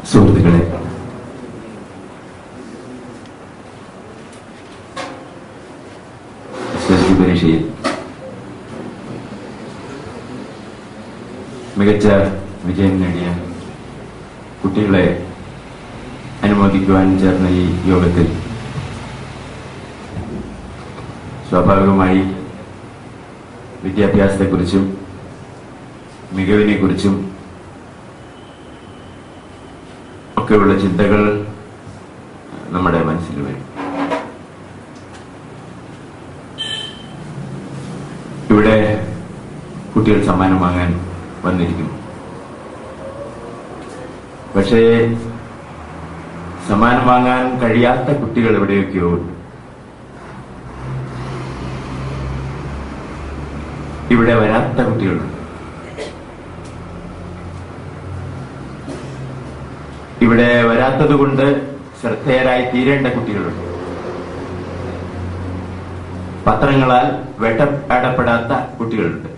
സുഹൃത്തുക്കളെ S S C പരീക്ഷയിൽ മികച്ച വിജയം നേടിയ കുട്ടികളെ അനുമോദിക്കുവാൻ ചേർന്ന ഈ യോഗത്തിൽ സ്വാഭാവികമായി വിദ്യാഭ്യാസത്തെക്കുറിച്ചും മികവിനെക്കുറിച്ചും ഒക്കെയുള്ള ചിന്തകൾ നമ്മുടെ മനസ്സിൽ വരും ഇവിടെ കുട്ടികൾ സമ്മാനം വാങ്ങാൻ വന്നിരിക്കുന്നു പക്ഷേ സമ്മാനം വാങ്ങാൻ കഴിയാത്ത കുട്ടികൾ എവിടെയൊക്കെയോ ഉണ്ട് ഇവിടെ വരാത്ത കുട്ടികളുണ്ട് ഇവിടെ വരാത്തത് കൊണ്ട് ശ്രദ്ധേയരായി തീരേണ്ട കുട്ടികളുണ്ട് പത്രങ്ങളാൽ വേട്ടയാടപ്പെടാത്ത കുട്ടികളുണ്ട്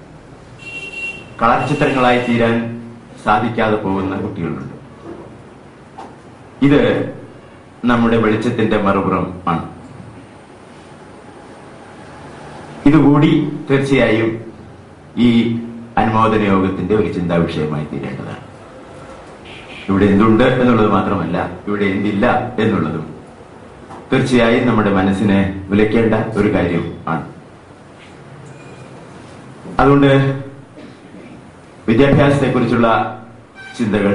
കളർ ചിത്രങ്ങളായി തീരാൻ സാധിക്കാതെ പോകുന്ന കുട്ടികളുണ്ട് ഇത് നമ്മുടെ വെളിച്ചത്തിന്റെ മറുപുറം ആണ് ഇതുകൂടി തീർച്ചയായും ഈ അനുമോദന യോഗത്തിന്റെ ഒരു ചിന്താ വിഷയമായി തീരേണ്ടതാണ് ഇവിടെ എന്തുണ്ട് എന്നുള്ളത് മാത്രമല്ല ഇവിടെ എന്തില്ല എന്നുള്ളതും തീർച്ചയായും നമ്മുടെ മനസ്സിനെ വിലക്കേണ്ട ഒരു കാര്യം ആണ് അതുകൊണ്ട് വിദ്യാഭ്യാസത്തെക്കുറിച്ചുള്ള ചിന്തകൾ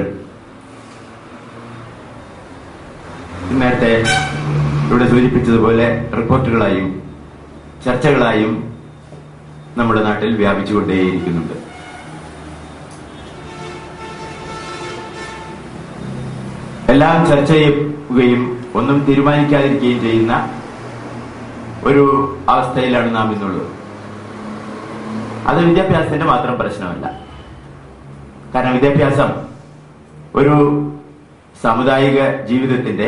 നേരത്തെ ഇവിടെ സൂചിപ്പിച്ചതുപോലെ റിപ്പോർട്ടുകളായും ചർച്ചകളായും നമ്മുടെ നാട്ടിൽ വ്യാപിച്ചുകൊണ്ടേയിരിക്കുന്നുണ്ട് എല്ലാം ചർച്ച ചെയ്യുകയും ഒന്നും തീരുമാനിക്കാതിരിക്കുകയും ചെയ്യുന്ന ഒരു അവസ്ഥയിലാണ് നാം ഇന്നുള്ളത് അത് വിദ്യാഭ്യാസത്തിന്റെ മാത്രം പ്രശ്നമല്ല കാരണം വിദ്യാഭ്യാസം ഒരു സാമുദായിക ജീവിതത്തിന്റെ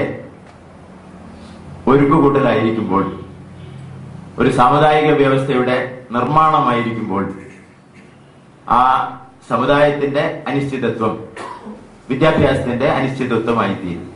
ഒരുക്കുകൂട്ടലായിരിക്കുമ്പോൾ ഒരു സാമുദായിക വ്യവസ്ഥയുടെ നിർമ്മാണമായിരിക്കുമ്പോൾ ആ സമുദായത്തിന്റെ അനിശ്ചിതത്വം വിദ്യാഭ്യാസത്തിന്റെ അനിശ്ചിതത്വമായി തീരും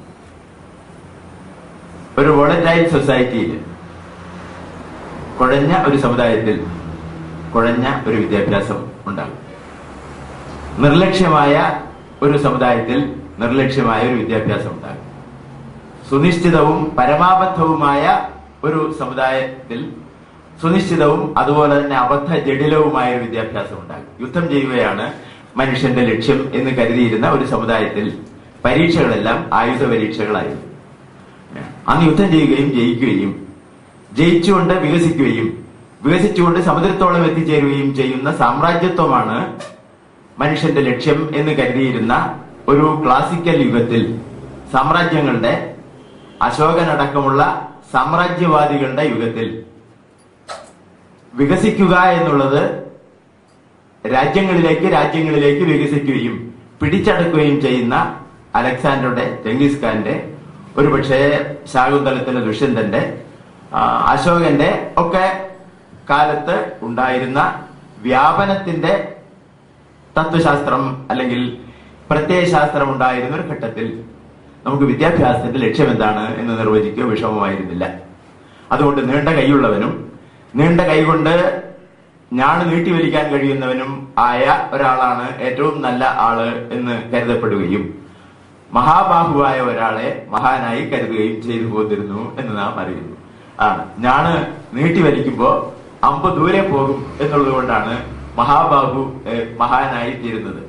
ഒരു വോളറ്റൈൽ സൊസൈറ്റിയിൽ കുഴഞ്ഞ ഒരു സമുദായത്തിൽ കുഴഞ്ഞ ഒരു വിദ്യാഭ്യാസം ഉണ്ടാകും നിർലക്ഷ്യമായ ഒരു സമുദായത്തിൽ നിർലക്ഷ്യമായ ഒരു വിദ്യാഭ്യാസം ഉണ്ടാകും സുനിശ്ചിതവും പരമാബദ്ധവുമായ ഒരു സമുദായത്തിൽ സുനിശ്ചിതവും അതുപോലെ തന്നെ അബദ്ധ ജടിലവുമായ ഒരു വിദ്യാഭ്യാസം ഉണ്ടാകും യുദ്ധം ചെയ്യുകയാണ് മനുഷ്യന്റെ ലക്ഷ്യം എന്ന് കരുതിയിരുന്ന ഒരു സമുദായത്തിൽ പരീക്ഷകളെല്ലാം ആയുധ പരീക്ഷകളായിരുന്നു അന്ന് യുദ്ധം ചെയ്യുകയും ജയിക്കുകയും ജയിച്ചുകൊണ്ട് വികസിക്കുകയും വികസിച്ചുകൊണ്ട് സമുദ്രത്തോളം എത്തിച്ചേരുകയും ചെയ്യുന്ന സാമ്രാജ്യത്വമാണ് മനുഷ്യന്റെ ലക്ഷ്യം എന്ന് കരുതിയിരുന്ന ഒരു ക്ലാസിക്കൽ യുഗത്തിൽ സാമ്രാജ്യങ്ങളുടെ അശോകനടക്കമുള്ള സാമ്രാജ്യവാദികളുടെ യുഗത്തിൽ വികസിക്കുക എന്നുള്ളത് രാജ്യങ്ങളിലേക്ക് രാജ്യങ്ങളിലേക്ക് വികസിക്കുകയും പിടിച്ചടക്കുകയും ചെയ്യുന്ന അലക്സാണ്ടറുടെ ചെങ്കിസ് ഖാന്റെ ഒരുപക്ഷെ ശാകുന്തലത്തിലെ ദുഷ്യന്തന്റെ ആ, അശോകന്റെ ഒക്കെ കാലത്ത് ഉണ്ടായിരുന്ന വ്യാപനത്തിന്റെ തത്വശാസ്ത്രം അല്ലെങ്കിൽ പ്രത്യയശാസ്ത്രം ഉണ്ടായിരുന്ന ഒരു ഘട്ടത്തിൽ നമുക്ക് വിദ്യാഭ്യാസത്തിന്റെ ലക്ഷ്യം എന്താണ് എന്ന് നിർവചിക്കുക വിഷമമായിരുന്നില്ല അതുകൊണ്ട് നീണ്ട കൈയുള്ളവനും നീണ്ട കൈകൊണ്ട് ഞാണ് നീട്ടിവലിക്കാൻ കഴിയുന്നവനും ആയ ഒരാളാണ് ഏറ്റവും നല്ല ആള് എന്ന് കരുതപ്പെടുകയും മഹാബാഹുവായ ഒരാളെ മഹാനായി കരുതുകയും ചെയ്തു പോന്നിരുന്നു എന്ന് നാം അറിയുന്നു ആണ് ഞാണ് നീട്ടിവലിക്കുമ്പോ അമ്പ് ദൂരെ പോകും എന്നുള്ളത് കൊണ്ടാണ് മഹാബാഹു ഏഹ്, മഹാനായി തീരുന്നത്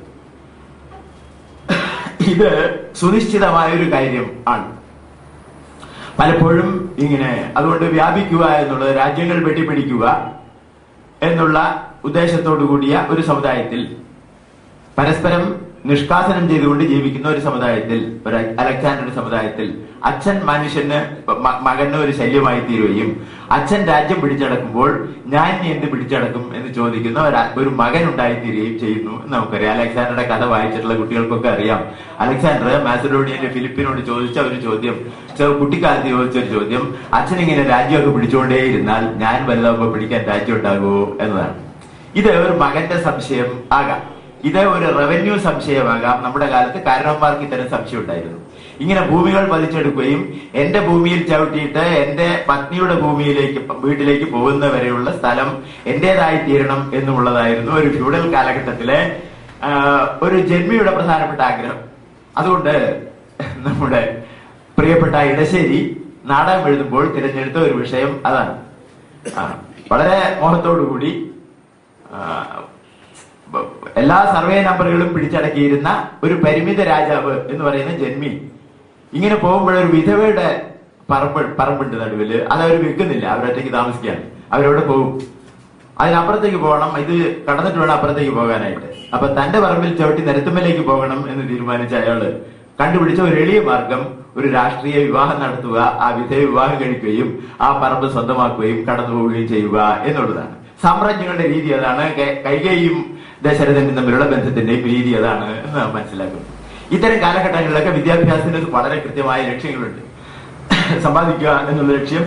ഇത് സുനിശ്ചിതമായ ഒരു കാര്യം ആണ് പലപ്പോഴും ഇങ്ങനെ അതുകൊണ്ട് വ്യാപിക്കുക എന്നുള്ളത് രാജ്യങ്ങൾ വെട്ടിപ്പിടിക്കുക എന്നുള്ള ഉദ്ദേശത്തോടു കൂടിയ ഒരു സമുദായത്തിൽ പരസ്പരം നിഷ്കാസനം ചെയ്തുകൊണ്ട് ജീവിക്കുന്ന ഒരു സമുദായത്തിൽ ഒരു അലക്സാണ്ടറുടെ സമുദായത്തിൽ അച്ഛൻ മനുഷ്യന് മ- മകന് ഒരു ശല്യമായി തീരുകയും അച്ഛൻ രാജ്യം പിടിച്ചടക്കുമ്പോൾ ഞാൻ ഇനി എന്ത് പിടിച്ചടക്കും എന്ന് ചോദിക്കുന്ന ഒരു- ഒരു മകൻ ഉണ്ടായിത്തീരുകയും ചെയ്യുന്നു എന്ന് നമുക്കറിയാം അലക്സാണ്ടറുടെ കഥ വായിച്ചിട്ടുള്ള കുട്ടികൾക്കൊക്കെ അറിയാം അലക്സാണ്ടർ മാസഡോണിയയിലെ ഫിലിപ്പിനോട് ചോദിച്ച ഒരു ചോദ്യം ചെറു കുട്ടിക്കാലത്ത് ചോദിച്ച ഒരു ചോദ്യം അച്ഛൻ ഇങ്ങനെ രാജ്യമൊക്കെ പിടിച്ചുകൊണ്ടേയിരുന്നാൽ ഞാൻ വലുതാകുമ്പോൾ പിടിക്കാൻ രാജ്യം ഉണ്ടാകുമോ എന്നതാണ് ഇത് ഒരു മകന്റെ സംശയം ആകാം ഇത് ഒരു റവന്യൂ സംശയമാകാം നമ്മുടെ കാലത്ത് കാരണവന്മാർക്ക് ഇത്തരം സംശയം ഉണ്ടായിരുന്നു ഇങ്ങനെ ഭൂമികൾ പതിച്ചെടുക്കുകയും എന്റെ ഭൂമിയിൽ ചവിട്ടിയിട്ട് എന്റെ പത്നിയുടെ ഭൂമിയിലേക്ക് വീട്ടിലേക്ക് പോകുന്നവരെയുള്ള സ്ഥലം എന്റേതായി തീരണം എന്നുള്ളതായിരുന്നു ഒരു ഫ്യൂഡൽ കാലഘട്ടത്തിലെ ആ, ഒരു ജന്മിയുടെ പ്രധാനപ്പെട്ട ആഗ്രഹം അതുകൊണ്ട് നമ്മുടെ പ്രിയപ്പെട്ട ഇടശ്ശേരി നാടകം എഴുതുമ്പോൾ തിരഞ്ഞെടുത്ത ഒരു വിഷയം അതാണ് ആ, വളരെ മോഹത്തോടു കൂടി ആ, ബ- എല്ലാ സർവേ നമ്പറുകളും പിടിച്ചടക്കിയിരുന്ന ഒരു പരിമിത രാജാവ് എന്ന് പറയുന്ന ജന്മി ഇങ്ങനെ പോകുമ്പോൾ ഒരു വിധവയുടെ പറമ്പ് പറമ്പുണ്ട് നടുവില് അത് അവർ വെക്കുന്നില്ല അവരൊറ്റയ്ക്ക് താമസിക്കുകയാണ് അവരവിടെ പോകും അതിനപ്പുറത്തേക്ക് പോകണം ഇത് കടന്നിട്ട് വേണം അപ്പുറത്തേക്ക് പോകാനായിട്ട് അപ്പൊ തന്റെ പറമ്പിൽ ചവിട്ടി നിരത്തുമ്മലേക്ക് പോകണം എന്ന് തീരുമാനിച്ച അയാള് കണ്ടുപിടിച്ച ഒരു എളിയ മാർഗം ഒരു രാഷ്ട്രീയ വിവാഹം നടത്തുക ആ വിധേയ വിവാഹം കഴിക്കുകയും ആ പറമ്പ് സ്വന്തമാക്കുകയും കടന്നു പോവുകയും ചെയ്യുക എന്നുള്ളതാണ് സാമ്രാജ്യങ്ങളുടെ രീതി അതാണ് കൈ- കൈകേയും ദശരഥനും തമ്മിലുള്ള ബന്ധത്തിന്റെയും രീതി അതാണ് എന്ന് നാം മനസ്സിലാക്കുന്നു ഇത്തരം കാലഘട്ടങ്ങളിലൊക്കെ വിദ്യാഭ്യാസത്തിന് വളരെ കൃത്യമായ ലക്ഷ്യങ്ങളുണ്ട് സമ്പാദിക്കുക എന്നുള്ള ലക്ഷ്യം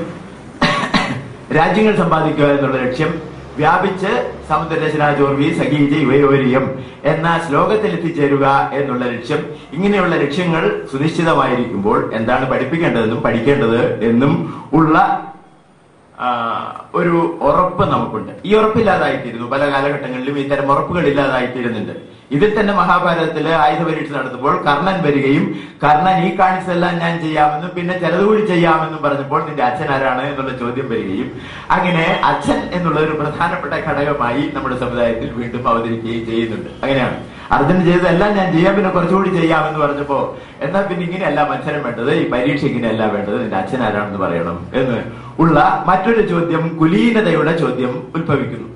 രാജ്യങ്ങൾ സമ്പാദിക്കുക എന്നുള്ള ലക്ഷ്യം വ്യാപിച്ച് സമുദ്രരചന ചോർവി സഖീജ ഇവയോരിയം എന്ന ശ്ലോകത്തിൽ എത്തിച്ചേരുക എന്നുള്ള ലക്ഷ്യം ഇങ്ങനെയുള്ള ലക്ഷ്യങ്ങൾ സുനിശ്ചിതമായിരിക്കുമ്പോൾ എന്താണ് പഠിപ്പിക്കേണ്ടതെന്നും പഠിക്കേണ്ടത് എന്നും ഉള്ള ആ, ഒരു ഉറപ്പ് നമുക്കുണ്ട് ഈ ഉറപ്പില്ലാതായിത്തീരുന്നു പല കാലഘട്ടങ്ങളിലും ഇത്തരം ഉറപ്പുകൾ ഇല്ലാതായിത്തീരുന്നുണ്ട് ഇതിൽ തന്നെ മഹാഭാരതത്തില് ആയുധ പരീക്ഷ നടത്തുമ്പോൾ കർണൻ വരികയും കർണൻ ഈ കാണിച്ചെല്ലാം ഞാൻ ചെയ്യാമെന്നും പിന്നെ ചിലതുകൂടി ചെയ്യാമെന്നും പറഞ്ഞപ്പോൾ നിന്റെ അച്ഛൻ ആരാണ് എന്നുള്ള ചോദ്യം വരികയും അങ്ങനെ അച്ഛൻ എന്നുള്ള ഒരു പ്രധാനപ്പെട്ട ഘടകമായി നമ്മുടെ സമുദായത്തിൽ വീണ്ടും അവതരിക്കുകയും ചെയ്യുന്നുണ്ട് അങ്ങനെയാണ് അർജുൻ ചെയ്തതെല്ലാം ഞാൻ ചെയ്യാം പിന്നെ കുറച്ചുകൂടി ചെയ്യാമെന്ന് പറഞ്ഞപ്പോ എന്നാൽ പിന്നെ ഇങ്ങനെയല്ല മത്സരം വേണ്ടത് ഈ പരീക്ഷ ഇങ്ങനെയല്ല വേണ്ടത് നിന്റെ അച്ഛൻ ആരാണെന്ന് പറയണം എന്ന് ഉള്ള മറ്റൊരു ചോദ്യം കുലീനതയുടെ ചോദ്യം ഉത്ഭവിക്കുന്നു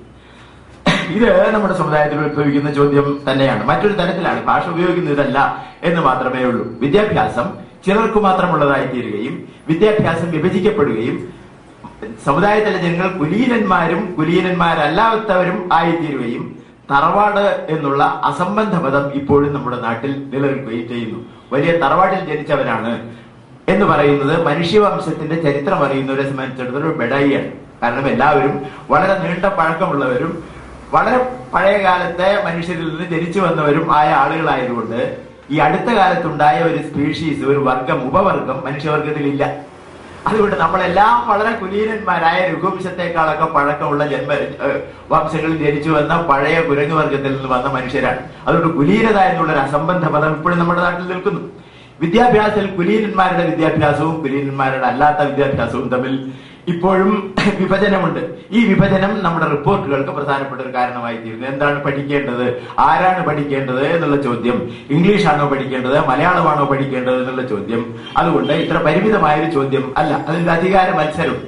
ഇത് നമ്മുടെ സമുദായത്തിൽ ഉത്ഭവിക്കുന്ന ചോദ്യം തന്നെയാണ് മറ്റൊരു തരത്തിലാണ് ഭാഷ ഉപയോഗിക്കുന്നത് ഇതല്ല എന്ന് മാത്രമേ ഉള്ളൂ വിദ്യാഭ്യാസം ചിലർക്ക് മാത്രമുള്ളതായി തീരുകയും വിദ്യാഭ്യാസം വിഭജിക്കപ്പെടുകയും സമുദായത്തിലെ ജനങ്ങൾ കുലീനന്മാരും കുലീനന്മാരല്ലാത്തവരും ആയിത്തീരുകയും തറവാട് എന്നുള്ള അസംബന്ധ പദം ഇപ്പോഴും നമ്മുടെ നാട്ടിൽ നിലനിൽക്കുകയും ചെയ്യുന്നു വലിയ തറവാട്ടിൽ ജനിച്ചവരാണ് എന്ന് പറയുന്നത് മനുഷ്യവംശത്തിന്റെ ചരിത്രം അറിയുന്നവരെ സംബന്ധിച്ചിടത്തോളം ഒരു ബെഡായിയാണ് കാരണം എല്ലാവരും വളരെ നീണ്ട പഴക്കമുള്ളവരും വളരെ പഴയ കാലത്തെ മനുഷ്യരിൽ നിന്ന് ജനിച്ചു വന്നവരും ആയ ആളുകളായതുകൊണ്ട് ഈ അടുത്ത കാലത്തുണ്ടായ ഒരു സ്പീഷീസ് ഒരു വർഗം ഉപവർഗം മനുഷ്യവർഗത്തിലില്ല അതുകൊണ്ട് നമ്മളെല്ലാം വളരെ കുലീനന്മാരായ രഘുവംശത്തെക്കാളൊക്കെ പഴക്കമുള്ള ജന്മ ഏഹ് വംശങ്ങളിൽ ജനിച്ചു വന്ന പഴയ കുരങ്ങു വർഗത്തിൽ നിന്ന് വന്ന മനുഷ്യരാണ് അതുകൊണ്ട് കുലീനത എന്നുള്ള ഒരു അസംബന്ധ പദം ഇപ്പോഴും നമ്മുടെ നാട്ടിൽ നിൽക്കുന്നു വിദ്യാഭ്യാസത്തിൽ കുലീനന്മാരുടെ വിദ്യാഭ്യാസവും കുലീനന്മാരുടെ അല്ലാത്ത വിദ്യാഭ്യാസവും തമ്മിൽ ഇപ്പോഴും വിഭജനമുണ്ട് ഈ വിഭജനം നമ്മുടെ റിപ്പോർട്ടുകൾക്ക് പ്രധാനപ്പെട്ട ഒരു കാരണമായി തീരുന്നു എന്താണ് പഠിക്കേണ്ടത് ആരാണ് പഠിക്കേണ്ടത് എന്നുള്ള ചോദ്യം ഇംഗ്ലീഷാണോ പഠിക്കേണ്ടത് മലയാളമാണോ പഠിക്കേണ്ടത് എന്നുള്ള ചോദ്യം അതുകൊണ്ട് ഇത്ര പരിമിതമായ ഒരു ചോദ്യം അല്ല അതിന്റെ അധികാര മത്സരം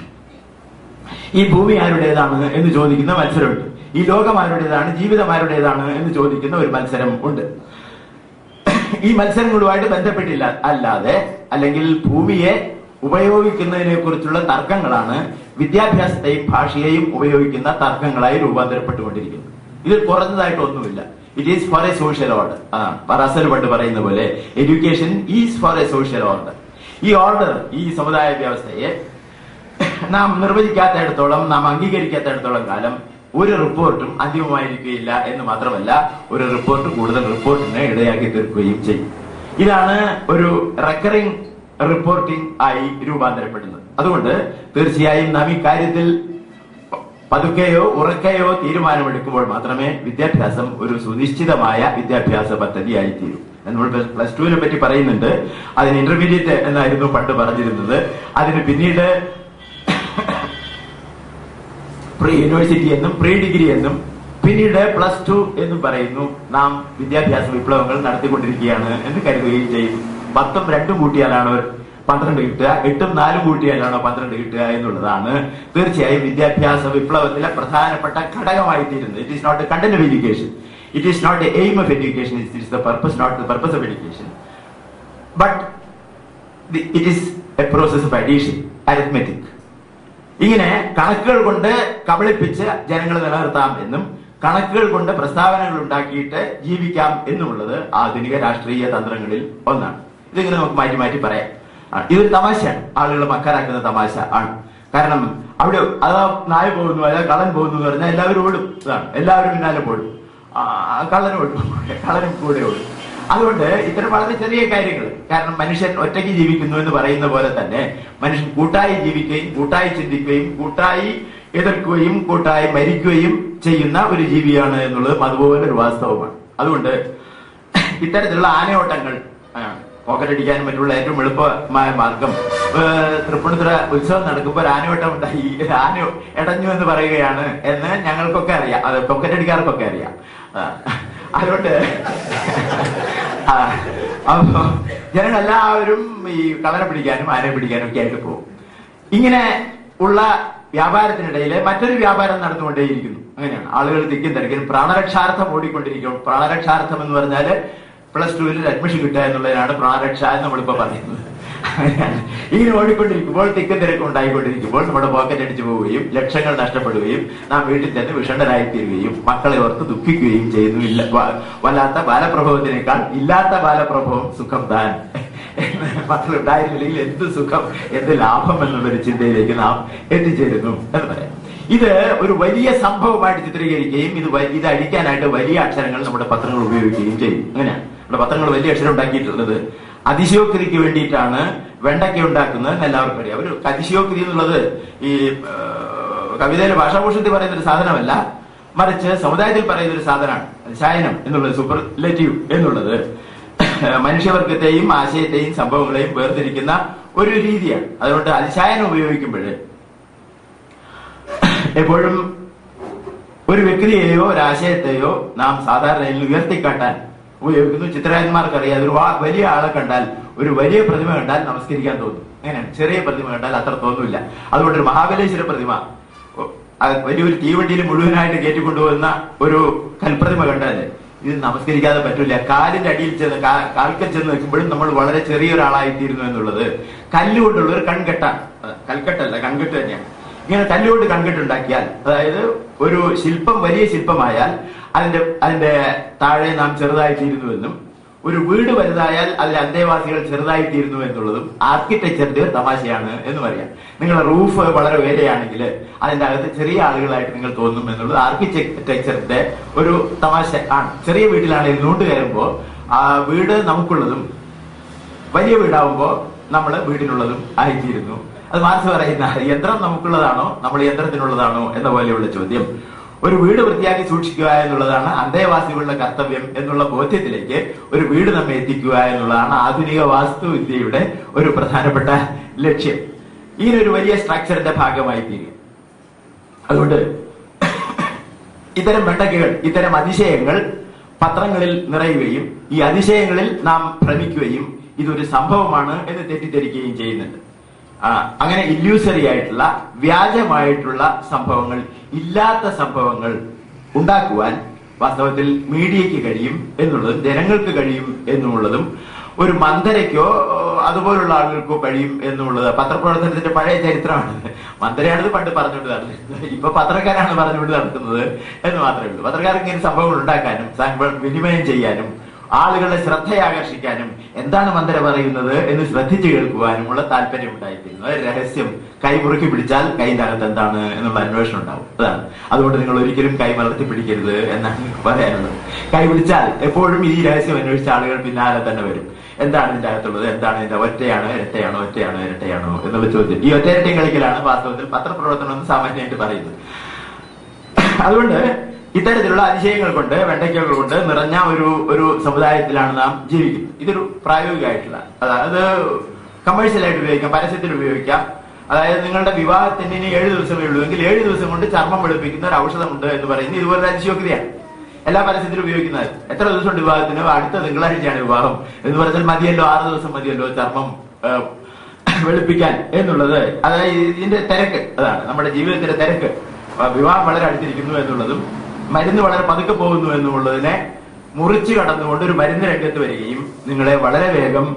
ഈ ഭൂമി ആരുടേതാണ് എന്ന് ചോദിക്കുന്ന മത്സരമുണ്ട് ഈ ലോകം ആരുടേതാണ് ജീവിതം ആരുടേതാണ് എന്ന് ചോദിക്കുന്ന ഒരു മത്സരം ഉണ്ട് ഈ മത്സരങ്ങളുമായിട്ട് ബന്ധപ്പെട്ടില്ല അല്ലാതെ അല്ലെങ്കിൽ ഭൂമിയെ ഉപയോഗിക്കുന്നതിനെ കുറിച്ചുള്ള തർക്കങ്ങളാണ് വിദ്യാഭ്യാസത്തെയും ഭാഷയെയും ഉപയോഗിക്കുന്ന തർക്കങ്ങളായി രൂപാന്തരപ്പെട്ടുകൊണ്ടിരിക്കുന്നത് ഇതിൽ കുറഞ്ഞതായിട്ട് ഒന്നുമില്ല it is for a social order ആ റസൽ പണ്ട് പറയുന്ന പോലെ education is for a social order ഈ ഓർഡർ ഈ സമുദായ വ്യവസ്ഥയെ നാം നിർവചിക്കാത്തയിടത്തോളം നാം അംഗീകരിക്കാത്തയിടത്തോളം കാലം ഒരു റിപ്പോർട്ടും അന്തിമമായിരിക്കുകയില്ല എന്ന് മാത്രമല്ല ഒരു റിപ്പോർട്ട് കൂടുതൽ റിപ്പോർട്ടിന് ഇടയാക്കി തീർക്കുകയും ചെയ്യും ഇതാണ് ഒരു റെക്കറിംഗ് റിപ്പോർട്ടിംഗ് ആയി രൂപാന്തരപ്പെടുന്നത് അതുകൊണ്ട് തീർച്ചയായും നാം ഈ കാര്യത്തിൽ പതുക്കെയോ ഉറക്കെയോ തീരുമാനമെടുക്കുമ്പോൾ മാത്രമേ വിദ്യാഭ്യാസം ഒരു സുനിശ്ചിതമായ വിദ്യാഭ്യാസ പദ്ധതിയായി തീരൂ നമ്മൾ പ്ലസ് ടുവിനെ പറ്റി പറയുന്നുണ്ട് അതിന് ഇന്റർമീഡിയറ്റ് എന്നായിരുന്നു പണ്ട് പറഞ്ഞിരുന്നത് അതിന് പിന്നീട് പ്രീ യൂണിവേഴ്സിറ്റി എന്നും പ്രീ ഡിഗ്രി എന്നും പിന്നീട് പ്ലസ് ടു എന്നും പറയുന്നു നാം വിദ്യാഭ്യാസ വിപ്ലവങ്ങൾ നടത്തിക്കൊണ്ടിരിക്കുകയാണ് എന്ന് കരുതുകയും ചെയ്യുന്നു പത്തും രണ്ടും കൂട്ടിയാലാണ് പന്ത്രണ്ട് കിട്ടുക എട്ടും നാലും കൂട്ടിയാലാണോ പന്ത്രണ്ട് കിട്ടുക എന്നുള്ളതാണ് തീർച്ചയായും വിദ്യാഭ്യാസ വിപ്ലവത്തിലെ പ്രധാനപ്പെട്ട ഘടകമായി തീരുന്നത് it is not a content of education it is not a aim of education it is the purpose not the purpose of education but it is a process of addition arithmetic ഇങ്ങനെ കണക്കുകൾ കൊണ്ട് കബളിപ്പിച്ച് ജനങ്ങളെ നിലനിർത്താം എന്നും കണക്കുകൾ കൊണ്ട് പ്രസ്താവനകൾ ഉണ്ടാക്കിയിട്ട് ജീവിക്കാം എന്നുമുള്ളത് ആധുനിക രാഷ്ട്രീയ തന്ത്രങ്ങളിൽ ഒന്നാണ് ഇതിങ്ങനെ നമുക്ക് മാറ്റി മാറ്റി പറയാം ആ, ഇതൊരു തമാശയാണ് ആളുകൾ മക്കാരാക്കുന്ന തമാശ ആണ് കാരണം അവിടെ അതാ നായ പോകുന്നു അതാ കള്ളൻ പോകുന്നു എന്ന് പറഞ്ഞാൽ എല്ലാവരും ഓടും ഇതാണ് എല്ലാവരും പിന്നാലെ പോടും ആ, കള്ളനും ഒട്ടും കള്ളനും കൂടെ ഉള്ളൂ അതുകൊണ്ട് ഇത്തരം വളരെ ചെറിയ കാര്യങ്ങൾ കാരണം മനുഷ്യൻ ഒറ്റയ്ക്ക് ജീവിക്കുന്നു എന്ന് പറയുന്ന പോലെ തന്നെ മനുഷ്യൻ കൂട്ടായി ജീവിക്കുകയും കൂട്ടായി ചിന്തിക്കുകയും കൂട്ടായി എതിർക്കുകയും കൂട്ടായി മരിക്കുകയും ചെയ്യുന്ന ഒരു ജീവിയാണ് എന്നുള്ളത് അതുപോലെ ഒരു വാസ്തവമാണ് അതുകൊണ്ട് ഇത്തരത്തിലുള്ള ആനയോട്ടങ്ങൾ ആ, പോക്കറ്റടിക്കാനും മറ്റുള്ള ഏറ്റവും എളുപ്പമായ മാർഗം ഏഹ്, തൃപ്പൂണിത്തുറ ഉത്സവം നടക്കുമ്പോൾ ഒരു ആനയോട്ടം ഉണ്ടായി ആന എടഞ്ഞു എന്ന് പറയുകയാണ് എന്ന് ഞങ്ങൾക്കൊക്കെ അറിയാം അത് പോക്കറ്റടിക്കാർക്കൊക്കെ അറിയാം ആ, അതുകൊണ്ട് ആ, അപ്പൊ ജനങ്ങളെല്ലാവരും ഈ കളനെ പിടിക്കാനും ആനയെ പിടിക്കാനും ഒക്കെ ആയിട്ട് പോകും ഇങ്ങനെ ഉള്ള വ്യാപാരത്തിനിടയിൽ മറ്റൊരു വ്യാപാരം നടന്നുകൊണ്ടേയിരിക്കുന്നു അങ്ങനെയാണ് ആളുകൾ തിക്കും തിരക്കിനും പ്രാണരക്ഷാർത്ഥം ഓടിക്കൊണ്ടിരിക്കും പ്രാണരക്ഷാർത്ഥം എന്ന് പറഞ്ഞാല് പ്ലസ് ടുവിൽ അഡ്മിഷൻ കിട്ടുക എന്നുള്ളതിനാണ് പ്രാണരക്ഷ എന്ന് നമ്മളിപ്പോ പറയുന്നത് അങ്ങനെയാണ്. ഇങ്ങനെ ഓടിക്കൊണ്ടിരിക്കുമ്പോൾ തിക്കും തിരക്കും ഉണ്ടായിക്കൊണ്ടിരിക്കുമ്പോൾ നമ്മുടെ പോക്കറ്റ് അടിച്ചു പോവുകയും ലക്ഷങ്ങൾ നഷ്ടപ്പെടുകയും നാം വീട്ടിൽ തന്നെ വിഷണ്ണരായിത്തീരുകയും മക്കളെ ഓർത്ത് ദുഃഖിക്കുകയും ചെയ്യുന്നു ഇല്ല വ- വല്ലാത്ത ബാലപ്രഭവത്തിനേക്കാൾ ഇല്ലാത്ത ബാലപ്രഭവം സുഖം താൻ മക്കൾ ഉണ്ടായിരുന്നില്ലെങ്കിൽ എന്ത് സുഖം എന്ത് ലാഭം എന്നുള്ളൊരു ചിന്തയിലേക്ക് നാം എത്തിച്ചേരുന്നു എന്ന് പറയാം ഇത് ഒരു വലിയ സംഭവമായിട്ട് ചിത്രീകരിക്കുകയും ഇത് വ- ഇത് അടിക്കാനായിട്ട് വലിയ അക്ഷരങ്ങൾ നമ്മുടെ പത്രങ്ങൾ ഉപയോഗിക്കുകയും ചെയ്യും അങ്ങനെയാണ് നമ്മുടെ പത്രങ്ങൾ വലിയ അക്ഷരം ഉണ്ടാക്കിയിട്ടുള്ളത് അതിശയോക്തിക്ക് വേണ്ടിയിട്ടാണ് വെണ്ടയ്ക്ക ഉണ്ടാക്കുന്നത് എന്ന് എല്ലാവർക്കും അറിയാം ഒരു അതിശയോക്തി എന്നുള്ളത് ഈ ആ, കവിതയിലെ ഭാഷാഭൂഷണത്തിൽ പറയുന്ന ഒരു സാധനമല്ല മറിച്ച് സമുദായത്തിൽ പറയുന്ന ഒരു സാധനമാണ് അതിശായനം എന്നുള്ളത് സൂപ്പർലേറ്റീവ് എന്നുള്ളത് മനുഷ്യവർഗത്തെയും ആശയത്തെയും സംഭവങ്ങളെയും വേർതിരിക്കുന്ന ഒരു രീതിയാണ് അതുകൊണ്ട് അതിശായനം ഉപയോഗിക്കുമ്പോൾ എപ്പോഴും ഒരു വ്യക്തിയെയോ ഒരു ആശയത്തെയോ നാം സാധാരണയിൽ ഉയർത്തിക്കാട്ടാൻ ഉപയോഗിക്കുന്നു ചിത്രകാരന്മാർക്ക് അറിയാം ഒരു വാ- വലിയ ആളെ കണ്ടാൽ ഒരു വലിയ പ്രതിമ കണ്ടാൽ നമസ്കരിക്കാൻ തോന്നും അങ്ങനെയാണ് ചെറിയ പ്രതിമ കണ്ടാൽ അത്ര തോന്നില്ല അതുകൊണ്ട് ഒരു മഹാബലേശ്വര പ്രതിമ ഓ, അത് വലിയൊരു തീവണ്ടിയിൽ മുഴുവനായിട്ട് കയറ്റിക്കൊണ്ടുപോകുന്ന ഒരു കൽപ്രതിമ കണ്ടാൽ ഇത് നമസ്കരിക്കാതെ പറ്റില്ല കാലിന്റെ അടിയിൽ ചെന്ന് കാ- കാൽക്കൽ ചെന്ന് നിൽക്കുമ്പോഴും നമ്മൾ വളരെ ചെറിയ ഒരാളായിത്തീരുന്നു എന്നുള്ളത് കല്ലുകൊണ്ടുള്ള ഒരു കൺകെട്ടാണ് അത് കൽക്കെട്ടല്ല കൺകെട്ട് തന്നെയാണ് ഇങ്ങനെ കല്ലുകൊണ്ട് കൺകെട്ടുണ്ടാക്കിയാൽ അതായത് ഒരു ശില്പം വലിയ ശില്പമായാൽ അതിന്റെ അതിന്റെ താഴെ നാം ചെറുതായിത്തീരുന്നുവെന്നും ഒരു വീട് വലുതായാൽ അതിൽ അന്തേവാസികൾ ചെറുതായിത്തീരുന്നു എന്നുള്ളതും ആർക്കിടെക്ചറിന്റെ ഒരു തമാശയാണ് എന്ന് പറയാം നിങ്ങളുടെ റൂഫ് വളരെ ഉയരെയാണെങ്കിൽ അതിന്റെ അകത്ത് ചെറിയ ആളുകളായിട്ട് നിങ്ങൾ തോന്നും എന്നുള്ളത് ആർക്കിടെക്ചറിന്റെ ഒരു തമാശ ആണ് ചെറിയ വീട്ടിലാണ് ഇരുന്നുകൊണ്ട് കയറുമ്പോൾ ആ വീട് നമുക്കുള്ളതും വലിയ വീടാവുമ്പോ നമ്മൾ വീടിനുള്ളതും ആയിത്തീരുന്നു അത് മാർക്സ് പറയുന്ന യന്ത്രം നമുക്കുള്ളതാണോ നമ്മൾ യന്ത്രത്തിനുള്ളതാണോ എന്ന പോലെയുള്ള ചോദ്യം ഒരു വീട് വൃത്തിയാക്കി സൂക്ഷിക്കുക എന്നുള്ളതാണ് അന്തേവാസികളുടെ കർത്തവ്യം എന്നുള്ള ബോധ്യത്തിലേക്ക് ഒരു വീട് നമ്മെ എത്തിക്കുക എന്നുള്ളതാണ് ആധുനിക വാസ്തുവിദ്യയുടെ ഒരു പ്രധാനപ്പെട്ട ലക്ഷ്യം ഈ ഒരു വലിയ സ്ട്രക്ചറിന്റെ ഭാഗമായി തീരുക അതുകൊണ്ട് ഇത്തരം വെണ്ടക്കകൾ ഇത്തരം അതിശയങ്ങൾ പത്രങ്ങളിൽ നിറയുകയും ഈ അതിശയങ്ങളിൽ നാം ഭ്രമിക്കുകയും ഇതൊരു സംഭവമാണ് എന്ന് തെറ്റിദ്ധരിക്കുകയും ചെയ്യുന്നുണ്ട് ആ, അങ്ങനെ ഇല്യൂസറി ആയിട്ടുള്ള വ്യാജമായിട്ടുള്ള സംഭവങ്ങൾ ഇല്ലാത്ത സംഭവങ്ങൾ ഉണ്ടാക്കുവാൻ വാസ്തവത്തിൽ മീഡിയയ്ക്ക് കഴിയും എന്നുള്ളതും ജനങ്ങൾക്ക് കഴിയും എന്നുള്ളതും ഒരു മന്ദരയ്ക്കോ അതുപോലുള്ള ആളുകൾക്കോ കഴിയും എന്നുള്ളത് പത്രപ്രവർത്തനത്തിന്റെ പഴയ ചരിത്രമാണ് മന്ദരയാണിത് പണ്ട് പറഞ്ഞുകൊണ്ട് നടന്നത് ഇപ്പൊ പത്രക്കാരാണ് പറഞ്ഞുകൊണ്ട് നടക്കുന്നത് എന്ന് മാത്രമേ ഉള്ളൂ പത്രക്കാർക്ക് ഇങ്ങനെ സംഭവങ്ങൾ ഉണ്ടാക്കാനും സംഭവം വിനിമയം ചെയ്യാനും ആളുകളുടെ ശ്രദ്ധയാകർഷിക്കാനും എന്താണ് മന്ദര പറയുന്നത് എന്ന് ശ്രദ്ധിച്ചു കേൾക്കുവാനുമുള്ള താല്പര്യം ഉണ്ടായിത്തീരുന്നു അത് രഹസ്യം കൈമുറുക്കി പിടിച്ചാൽ കൈൻ്റെ അകത്ത് എന്താണ് എന്നുള്ള അന്വേഷണം ഉണ്ടാവും അതാണ് അതുകൊണ്ട് നിങ്ങൾ ഒരിക്കലും കൈ മലർത്തി പിടിക്കരുത് എന്നാണ് പറയാനുള്ളത് കൈ പിടിച്ചാൽ എപ്പോഴും ഈ രഹസ്യം അന്വേഷിച്ച ആളുകൾ പിന്നാലെ തന്നെ വരും എന്താണ് ഇതിന്റെ അകത്തുള്ളത് എന്താണ് ഇതിന്റെ ഒറ്റയാണോ ഇരട്ടയാണോ ഒറ്റയാണോ ഇരട്ടയാണോ എന്നുള്ള ചോദ്യം ഈ ഒറ്റയിരട്ടയും കളിക്കലാണ് വാസ്തവത്തിൽ പത്രപ്രവർത്തനം എന്ന് സാമാന്യമായിട്ട് പറയുന്നത് അതുകൊണ്ട് ഇത്തരത്തിലുള്ള അതിശയങ്ങൾ കൊണ്ട് വെണ്ടയ്ക്കകൾ കൊണ്ട് നിറഞ്ഞ ഒരു ഒരു സമുദായത്തിലാണ് നാം ജീവിക്കുന്നത് ഇതൊരു പ്രായോഗികമായിട്ടുള്ള അതായത് കമേഴ്ഷ്യലായിട്ട് ഉപയോഗിക്കാം പരസ്യത്തിൽ ഉപയോഗിക്കാം അതായത് നിങ്ങളുടെ വിവാഹത്തിന് ഇനി ഏഴ് ദിവസമേ ഉള്ളൂ എങ്കിൽ ഏഴ് ദിവസം കൊണ്ട് ചർമ്മം വെളുപ്പിക്കുന്ന ഒരു ഔഷധമുണ്ട് എന്ന് പറയുന്നത് ഇതുപോലെ അതിശയോക്തിയാണ് എല്ലാ പരസ്യത്തിലും ഉപയോഗിക്കുന്നത് എത്ര ദിവസം ഉണ്ട് വിവാഹത്തിന് അടുത്ത തിങ്കളാഴ്ചയാണ് വിവാഹം എന്ന് പറഞ്ഞാൽ മതിയല്ലോ ആറ് ദിവസം മതിയല്ലോ ചർമ്മം ആ, വെളുപ്പിക്കാൻ എന്നുള്ളത് അതായത് ഇതിന്റെ തിരക്ക് അതാണ് നമ്മുടെ ജീവിതത്തിന്റെ തിരക്ക് ആ, വിവാഹം വളരെ അടുത്തിരിക്കുന്നു എന്നുള്ളതും മരുന്ന് വളരെ പതുക്കെ പോകുന്നു എന്നുള്ളതിനെ മുറിച്ചു കടന്നുകൊണ്ട് ഒരു മരുന്ന് രംഗത്ത് വരികയും നിങ്ങളെ വളരെ വേഗം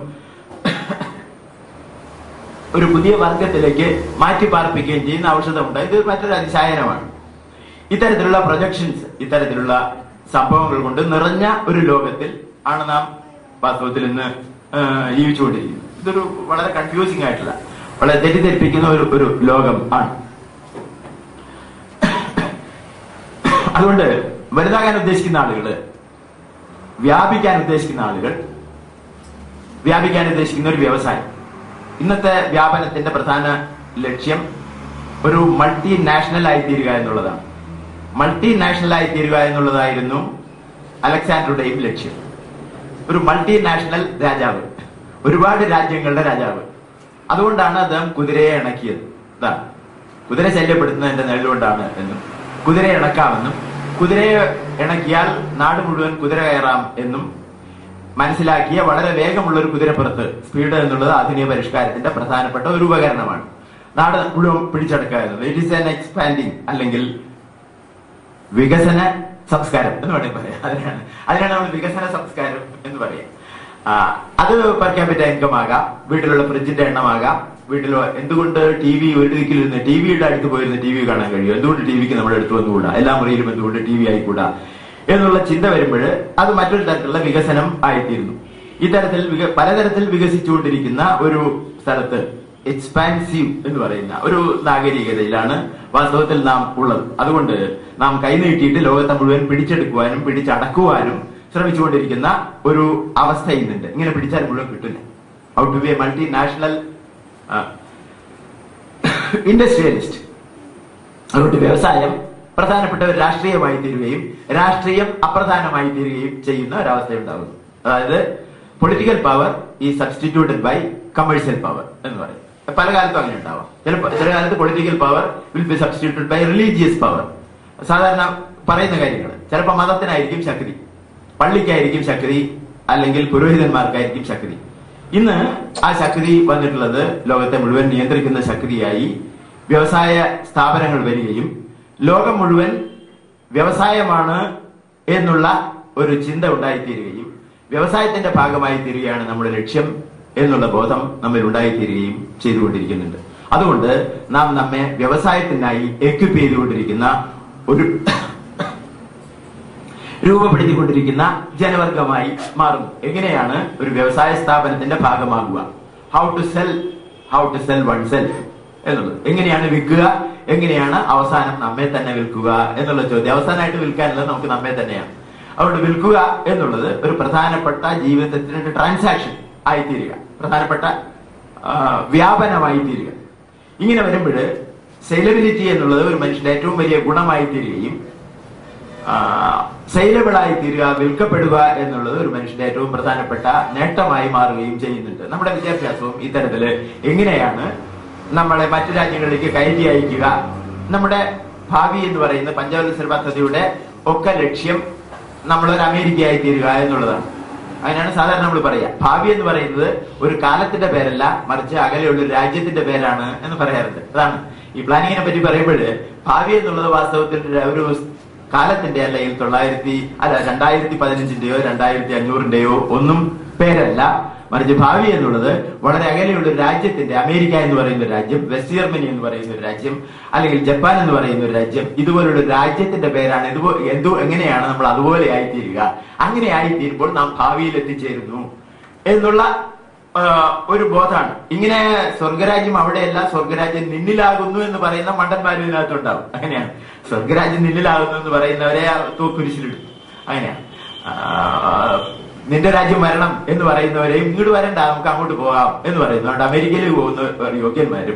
ഒരു പുതിയ വർഗത്തിലേക്ക് മാറ്റി പാർപ്പിക്കുകയും ചെയ്യുന്ന ഔഷധമുണ്ട് ഇത് മറ്റൊരു അതിശായനമാണ് ഇത്തരത്തിലുള്ള പ്രൊജക്ഷൻസ് ഇത്തരത്തിലുള്ള സംഭവങ്ങൾ കൊണ്ട് നിറഞ്ഞ ഒരു ലോകത്തിൽ ആണ് നാം വാസ്തവത്തിൽ ഇന്ന് ആ, ജീവിച്ചുകൊണ്ടിരിക്കുന്നത് ഇതൊരു വളരെ കൺഫ്യൂസിംഗ് ആയിട്ടുള്ള വളരെ തെറ്റിദ്ധരിപ്പിക്കുന്ന ഒരു ഒരു ലോകം ആണ് അതുകൊണ്ട് വലുതാകാൻ ഉദ്ദേശിക്കുന്ന ആളുകള് വ്യാപിക്കാൻ ഉദ്ദേശിക്കുന്ന ആളുകൾ വ്യാപിക്കാൻ ഉദ്ദേശിക്കുന്ന ഒരു വ്യവസായം ഇന്നത്തെ വ്യാപനത്തിന്റെ പ്രധാന ലക്ഷ്യം ഒരു മൾട്ടി നാഷണൽ ആയി തീരുക എന്നുള്ളതാണ് മൾട്ടി നാഷണൽ ആയി തീരുക എന്നുള്ളതായിരുന്നു അലക്സാണ്ടറുടെയും ലക്ഷ്യം ഒരു മൾട്ടി നാഷണൽ രാജാവ് ഒരുപാട് രാജ്യങ്ങളുടെ രാജാവ് അതുകൊണ്ടാണ് അദ്ദേഹം കുതിരയെ ഇണക്കിയത് ഇതാ കുതിര ശല്യപ്പെടുത്തുന്നതിന്റെ നിഴലുകൊണ്ടാണ് എന്നും കുതിരയെ ഇണക്കാമെന്നും കുതിരയെ ഇണക്കിയാൽ നാട് മുഴുവൻ കുതിര കയറാം എന്നും മനസ്സിലാക്കിയ വളരെ വേഗമുള്ള ഒരു കുതിരപ്പുറത്ത് സ്പീഡ് എന്നുള്ളത് ആധുനിക പരിഷ്കാരത്തിന്റെ പ്രധാനപ്പെട്ട ഒരു ഉപകരണമാണ് നാട് മുഴുവൻ പിടിച്ചെടുക്കുക എന്നുള്ളത് ഇറ്റ് ഈസ് എൻ എക്സ്പാൻഡിങ് അല്ലെങ്കിൽ വികസന സംസ്കാരം എന്ന് വേണമെങ്കിൽ പറയാം അതിനാണ് അതിനാണ് നമ്മൾ വികസന സംസ്കാരം എന്ന് പറയാം ആ, അത് പെർ ക്യാപിറ്റ ഇൻകം ആകാം വീട്ടിലുള്ള ഫ്രിഡ്ജിന്റെ എണ്ണമാകാം വീട്ടിൽ എന്തുകൊണ്ട് ടി വി ഒരു ദിക്കിലിരുന്ന് ടി വിയുടെ അടുത്ത് പോയിരുന്ന് ടി വി കാണാൻ കഴിയും എന്തുകൊണ്ട് ടി വിക്ക് നമ്മുടെ അടുത്ത് വന്നുകൂടാ എല്ലാ മുറിയിലും എന്തുകൊണ്ട് ടി വി ആയിക്കൂടാ എന്നുള്ള ചിന്ത വരുമ്പോൾ അത് മറ്റൊരു തരത്തിലുള്ള വികസനം ആയിത്തീരുന്നു ഇത്തരത്തിൽ വിക- പലതരത്തിൽ വികസിച്ചുകൊണ്ടിരിക്കുന്ന ഒരു സ്ഥലത്ത് എക്സ്പാൻസീവ് എന്ന് പറയുന്ന ഒരു നാഗരികതയിലാണ് വാസ്തവത്തിൽ നാം ഉള്ളത് അതുകൊണ്ട് നാം കൈനീട്ടിയിട്ട് ലോകത്തെ മുഴുവൻ പിടിച്ചെടുക്കുവാനും പിടിച്ചടക്കുവാനും ശ്രമിച്ചുകൊണ്ടിരിക്കുന്ന ഒരു അവസ്ഥ ഇന്നുണ്ട് ഇങ്ങനെ പിടിച്ചാൽ മുഴുവൻ കിട്ടില്ല out to be a multi national industrialist അതുകൊണ്ട് വ്യവസായം പ്രധാനപ്പെട്ട ഒരു രാഷ്ട്രീയമായി തീരുകയും രാഷ്ട്രീയം അപ്രധാനമായി തീരുകയും ചെയ്യുന്ന ഒരവസ്ഥ ഉണ്ടാകുന്നു അതായത് political power is substituted by commercial power എന്ന് പറയും പല കാലത്തും അങ്ങനെ ഉണ്ടാവാം ചിലപ്പോൾ ചില കാലത്ത് political power will be substituted by religious power സാധാരണ പറയുന്ന കാര്യങ്ങൾ ചിലപ്പോൾ മതത്തിനായിരിക്കും ശക്തി പള്ളിക്കായിരിക്കും ശക്തി അല്ലെങ്കിൽ പുരോഹിതന്മാർക്കായിരിക്കും ശക്തി ഇന്ന് ആ ശക്തി വന്നിട്ടുള്ളത് ലോകത്തെ മുഴുവൻ നിയന്ത്രിക്കുന്ന ശക്തിയായി വ്യവസായ സ്ഥാപനങ്ങൾ വരികയും ലോകം മുഴുവൻ വ്യവസായമാണ് എന്നുള്ള ഒരു ചിന്ത ഉണ്ടായിത്തീരുകയും വ്യവസായത്തിന്റെ ഭാഗമായി തീരുകയാണ് നമ്മുടെ ലക്ഷ്യം എന്നുള്ള ബോധം നമ്മിൽ ഉണ്ടായിത്തീരുകയും ചെയ്തുകൊണ്ടിരിക്കുന്നുണ്ട് അതുകൊണ്ട് നാം നമ്മെ വ്യവസായത്തിനായി എക്വിപ്പ് ചെയ്തുകൊണ്ടിരിക്കുന്ന ഒരു രൂപപ്പെടുത്തിക്കൊണ്ടിരിക്കുന്ന ജനവർഗമായി മാറുന്നു എങ്ങനെയാണ് ഒരു വ്യവസായ സ്ഥാപനത്തിന്റെ ഭാഗമാകുക how to sell how to sell oneself എന്നുള്ളത് എങ്ങനെയാണ് വിൽക്കുക എങ്ങനെയാണ് അവസാനം നമ്മെ തന്നെ വിൽക്കുക എന്നുള്ള ചോദ്യം അവസാനമായിട്ട് വിൽക്കാനുള്ളത് നമുക്ക് നമ്മെ തന്നെയാണ് അതുകൊണ്ട് വിൽക്കുക എന്നുള്ളത് ഒരു പ്രധാനപ്പെട്ട ജീവിതത്തിന്റെ ഒരു ട്രാൻസാക്ഷൻ ആയിത്തീരുക പ്രധാനപ്പെട്ട ആ, വ്യാപനമായി തീരുക ഇങ്ങനെ വരുമ്പോൾ സെയിലബിലിറ്റി എന്നുള്ളത് ഒരു മനുഷ്യന്റെ ഏറ്റവും വലിയ ഗുണമായി തീരുകയും സെയിലബിളായി തീരുക വിൽക്കപ്പെടുക എന്നുള്ളത് ഒരു മനുഷ്യന്റെ ഏറ്റവും പ്രധാനപ്പെട്ട നേട്ടമായി മാറുകയും ചെയ്യുന്നുണ്ട് നമ്മുടെ വിദ്യാഭ്യാസവും ഇത്തരത്തില് എങ്ങനെയാണ് നമ്മളെ മറ്റു രാജ്യങ്ങളിലേക്ക് കയറ്റി അയക്കുക നമ്മുടെ ഭാവി എന്ന് പറയുന്ന പഞ്ചവത്സര പദ്ധതിയുടെ ഒക്കെ ലക്ഷ്യം നമ്മളൊരു അമേരിക്കയായി തീരുക എന്നുള്ളതാണ് അതിനാണ് സാധാരണ നമ്മൾ പറയുക ഭാവി എന്ന് പറയുന്നത് ഒരു കാലത്തിന്റെ പേരല്ല മറിച്ച് അകലെയുള്ള ഒരു രാജ്യത്തിന്റെ പേരാണ് എന്ന് പറയാറുണ്ട് അതാണ് ഈ പ്ലാനിങ്ങിനെ പറ്റി പറയുമ്പോൾ ഭാവി എന്നുള്ളത് വാസ്തവത്തിൽ ഒരു കാലത്തിന്റെ അല്ലെങ്കിൽ തൊള്ളായിരത്തി അല്ല രണ്ടായിരത്തി പതിനഞ്ചിന്റെയോ രണ്ടായിരത്തി അഞ്ഞൂറിന്റെയോ ഒന്നും പേരല്ല മറിച്ച് ഭാവി എന്നുള്ളത് വളരെ അകലെയുള്ള ഒരു രാജ്യത്തിന്റെ അമേരിക്ക എന്ന് പറയുന്ന ഒരു രാജ്യം വെസ്റ്റ് ജർമ്മനി എന്ന് പറയുന്ന ഒരു രാജ്യം അല്ലെങ്കിൽ ജപ്പാൻ എന്ന് പറയുന്ന ഒരു രാജ്യം ഇതുപോലുള്ള ഒരു രാജ്യത്തിന്റെ പേരാണ് ഇതുപോ എന്തോ എങ്ങനെയാണ് നമ്മൾ അതുപോലെ ആയിത്തീരുക അങ്ങനെ ആയിത്തീരുമ്പോൾ നാം ഭാവിയിൽ എത്തിച്ചേരുന്നു എന്നുള്ള ആ, ഒരു ബോധമാണ് ഇങ്ങനെ സ്വർഗരാജ്യം അവിടെയല്ല സ്വർഗരാജ്യം നിന്നിലാകുന്നു എന്ന് പറയുന്ന മണ്ടന്മാരും ഇതിനകത്തുണ്ടാവും അങ്ങനെയാണ് സ്വർഗരാജ്യം നിന്നിലാകുന്നു എന്ന് പറയുന്നവരെ ആ തൂക്കുരിശിലിടും അങ്ങനെയാണ് ആ, നിന്റെ രാജ്യം വരണം എന്ന് പറയുന്നവരെയും ഇങ്ങോട്ട് വരണ്ട നമുക്ക് അങ്ങോട്ട് പോകാം എന്ന് പറയുന്നു അതുകൊണ്ട് അമേരിക്കയിൽ പോകുന്ന യോഗ്യന്മാരും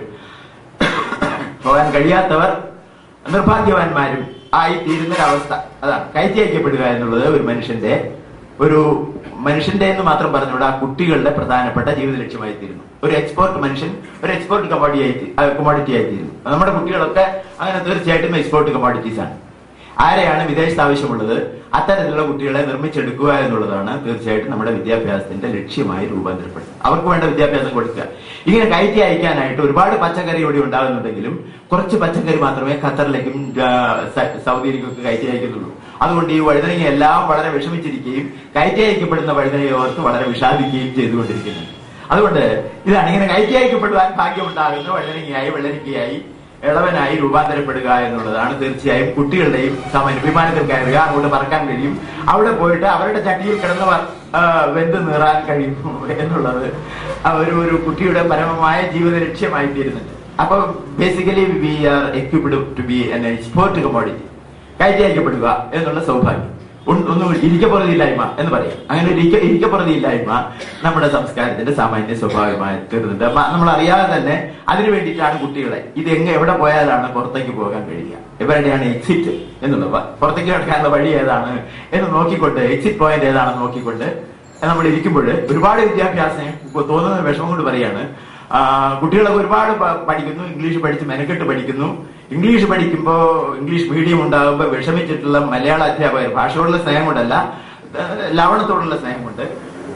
പോകാൻ കഴിയാത്തവർ നിർഭാഗ്യവാന്മാരും ആയി തീരുന്ന ഒരവസ്ഥ അതാണ് കയറ്റി അയക്കപ്പെടുക എന്നുള്ളത് ഒരു മനുഷ്യന്റെ ഒരു മനുഷ്യന്റെ എന്ന് മാത്രം പറഞ്ഞുകൂടാ കുട്ടികളുടെ പ്രധാനപ്പെട്ട ജീവിത ലക്ഷ്യമായി തീരുന്നു ഒരു എക്സ്പോർട്ട് മനുഷ്യൻ ഒരു എക്സ്പോർട്ട് കമോഡി ആയി കമോഡിറ്റി ആയി തീരുന്നു നമ്മുടെ കുട്ടികളൊക്കെ അങ്ങനെ തീർച്ചയായിട്ടും എക്സ്പോർട്ട് കമോഡിറ്റീസ് ആണ് ആരെയാണ് വിദേശത്ത് ആവശ്യമുള്ളത് അത്തരത്തിലുള്ള കുട്ടികളെ നിർമ്മിച്ചെടുക്കുക എന്നുള്ളതാണ് തീർച്ചയായിട്ടും നമ്മുടെ വിദ്യാഭ്യാസത്തിന്റെ ലക്ഷ്യമായി രൂപാന്തരപ്പെടുന്നത് അവർക്ക് വേണ്ട വിദ്യാഭ്യാസം കൊടുക്കുക ഇങ്ങനെ കയറ്റി അയക്കാനായിട്ട് ഒരുപാട് പച്ചക്കറി ഇവിടെ ഉണ്ടാകുന്നുണ്ടെങ്കിലും കുറച്ച് പച്ചക്കറി മാത്രമേ ഖത്തറിലേക്കും ആ, സ- സൗദിയിലേക്കും ഒക്കെ കയറ്റി അയക്കുന്നുള്ളൂ അതുകൊണ്ട് ഈ വഴുതനങ്ങ എല്ലാം വളരെ വിഷമിച്ചിരിക്കുകയും കയറ്റി അയക്കപ്പെടുന്ന വഴുതനയെ ഓർത്ത് വളരെ വിഷാദിക്കുകയും ചെയ്തുകൊണ്ടിരിക്കുന്നുണ്ട് അതുകൊണ്ട് ഇതാണ് ഇങ്ങനെ കയറ്റി അയക്കപ്പെടുവാൻ ഭാഗ്യമുണ്ടാകുന്ന വഴുതനങ്ങയായി വെള്ളരിക്കയായി ഇളവനായി രൂപാന്തരപ്പെടുക എന്നുള്ളതാണ് തീർച്ചയായും കുട്ടികളുടെയും സാമാന്യ വിമാനത്തിൽ കയറുക അങ്ങോട്ട് പറക്കാൻ കഴിയും അവിടെ പോയിട്ട് അവരുടെ ചട്ടിയിൽ കിടന്ന് വ- ആ, വെന്ത് നീറാൻ കഴിയും എന്നുള്ളത് ആ ഒരു ഒരു കുട്ടിയുടെ പരമമായ ജീവിത ലക്ഷ്യമായി തീരുന്നുണ്ട് അപ്പൊ basically we are equipped to be an export commodity കയറ്റി അയക്കപ്പെടുക എന്നുള്ള സൗഭാഗ്യം ഒന്ന് ഒന്നും ഇരിക്കപ്പുറതിയില്ലായ്മ എന്ന് പറയാം അങ്ങനെ ഒരു ഇരിക്ക ഇരിക്കപ്പുറതിയില്ലായ്മ നമ്മുടെ സംസ്കാരത്തിന്റെ സാമാന്യ സ്വഭാവമായി തീർന്നിട്ട് മ- നമ്മൾ അറിയാതെ തന്നെ അതിനു വേണ്ടിയിട്ടാണ് കുട്ടികളെ ഇത് എങ്ങ എവിടെ പോയാലാണ് പുറത്തേക്ക് പോകാൻ കഴിയുക എവിടെയാണ് എക്സിറ്റ് എന്നുള്ളത് പ- പുറത്തേക്ക് കിടക്കാനുള്ള വഴി ഏതാണ് എന്ന് നോക്കിക്കൊണ്ട് എക്സിറ്റ് പോയിന്റ് ഏതാണെന്ന് നോക്കിക്കൊണ്ട് നമ്മൾ ഇരിക്കുമ്പോൾ ഒരുപാട് വിദ്യാഭ്യാസം ഇപ്പൊ തോന്നുന്ന വിഷമം കൊണ്ട് പറയാണ് ആ, കുട്ടികളൊക്കെ ഒരുപാട് പ- പഠിക്കുന്നു ഇംഗ്ലീഷ് പഠിച്ച് മെനക്കെട്ട് പഠിക്കുന്നു ഇംഗ്ലീഷ് പഠിക്കുമ്പോൾ ഇംഗ്ലീഷ് മീഡിയം ഉണ്ടാകുമ്പോൾ വിഷമിച്ചിട്ടുള്ള മലയാള അധ്യാപകർ ഭാഷയോടുള്ള സ്നേഹം കൊണ്ടല്ല ഏഹ്, ലവണത്തോടുള്ള സ്നേഹം കൊണ്ട്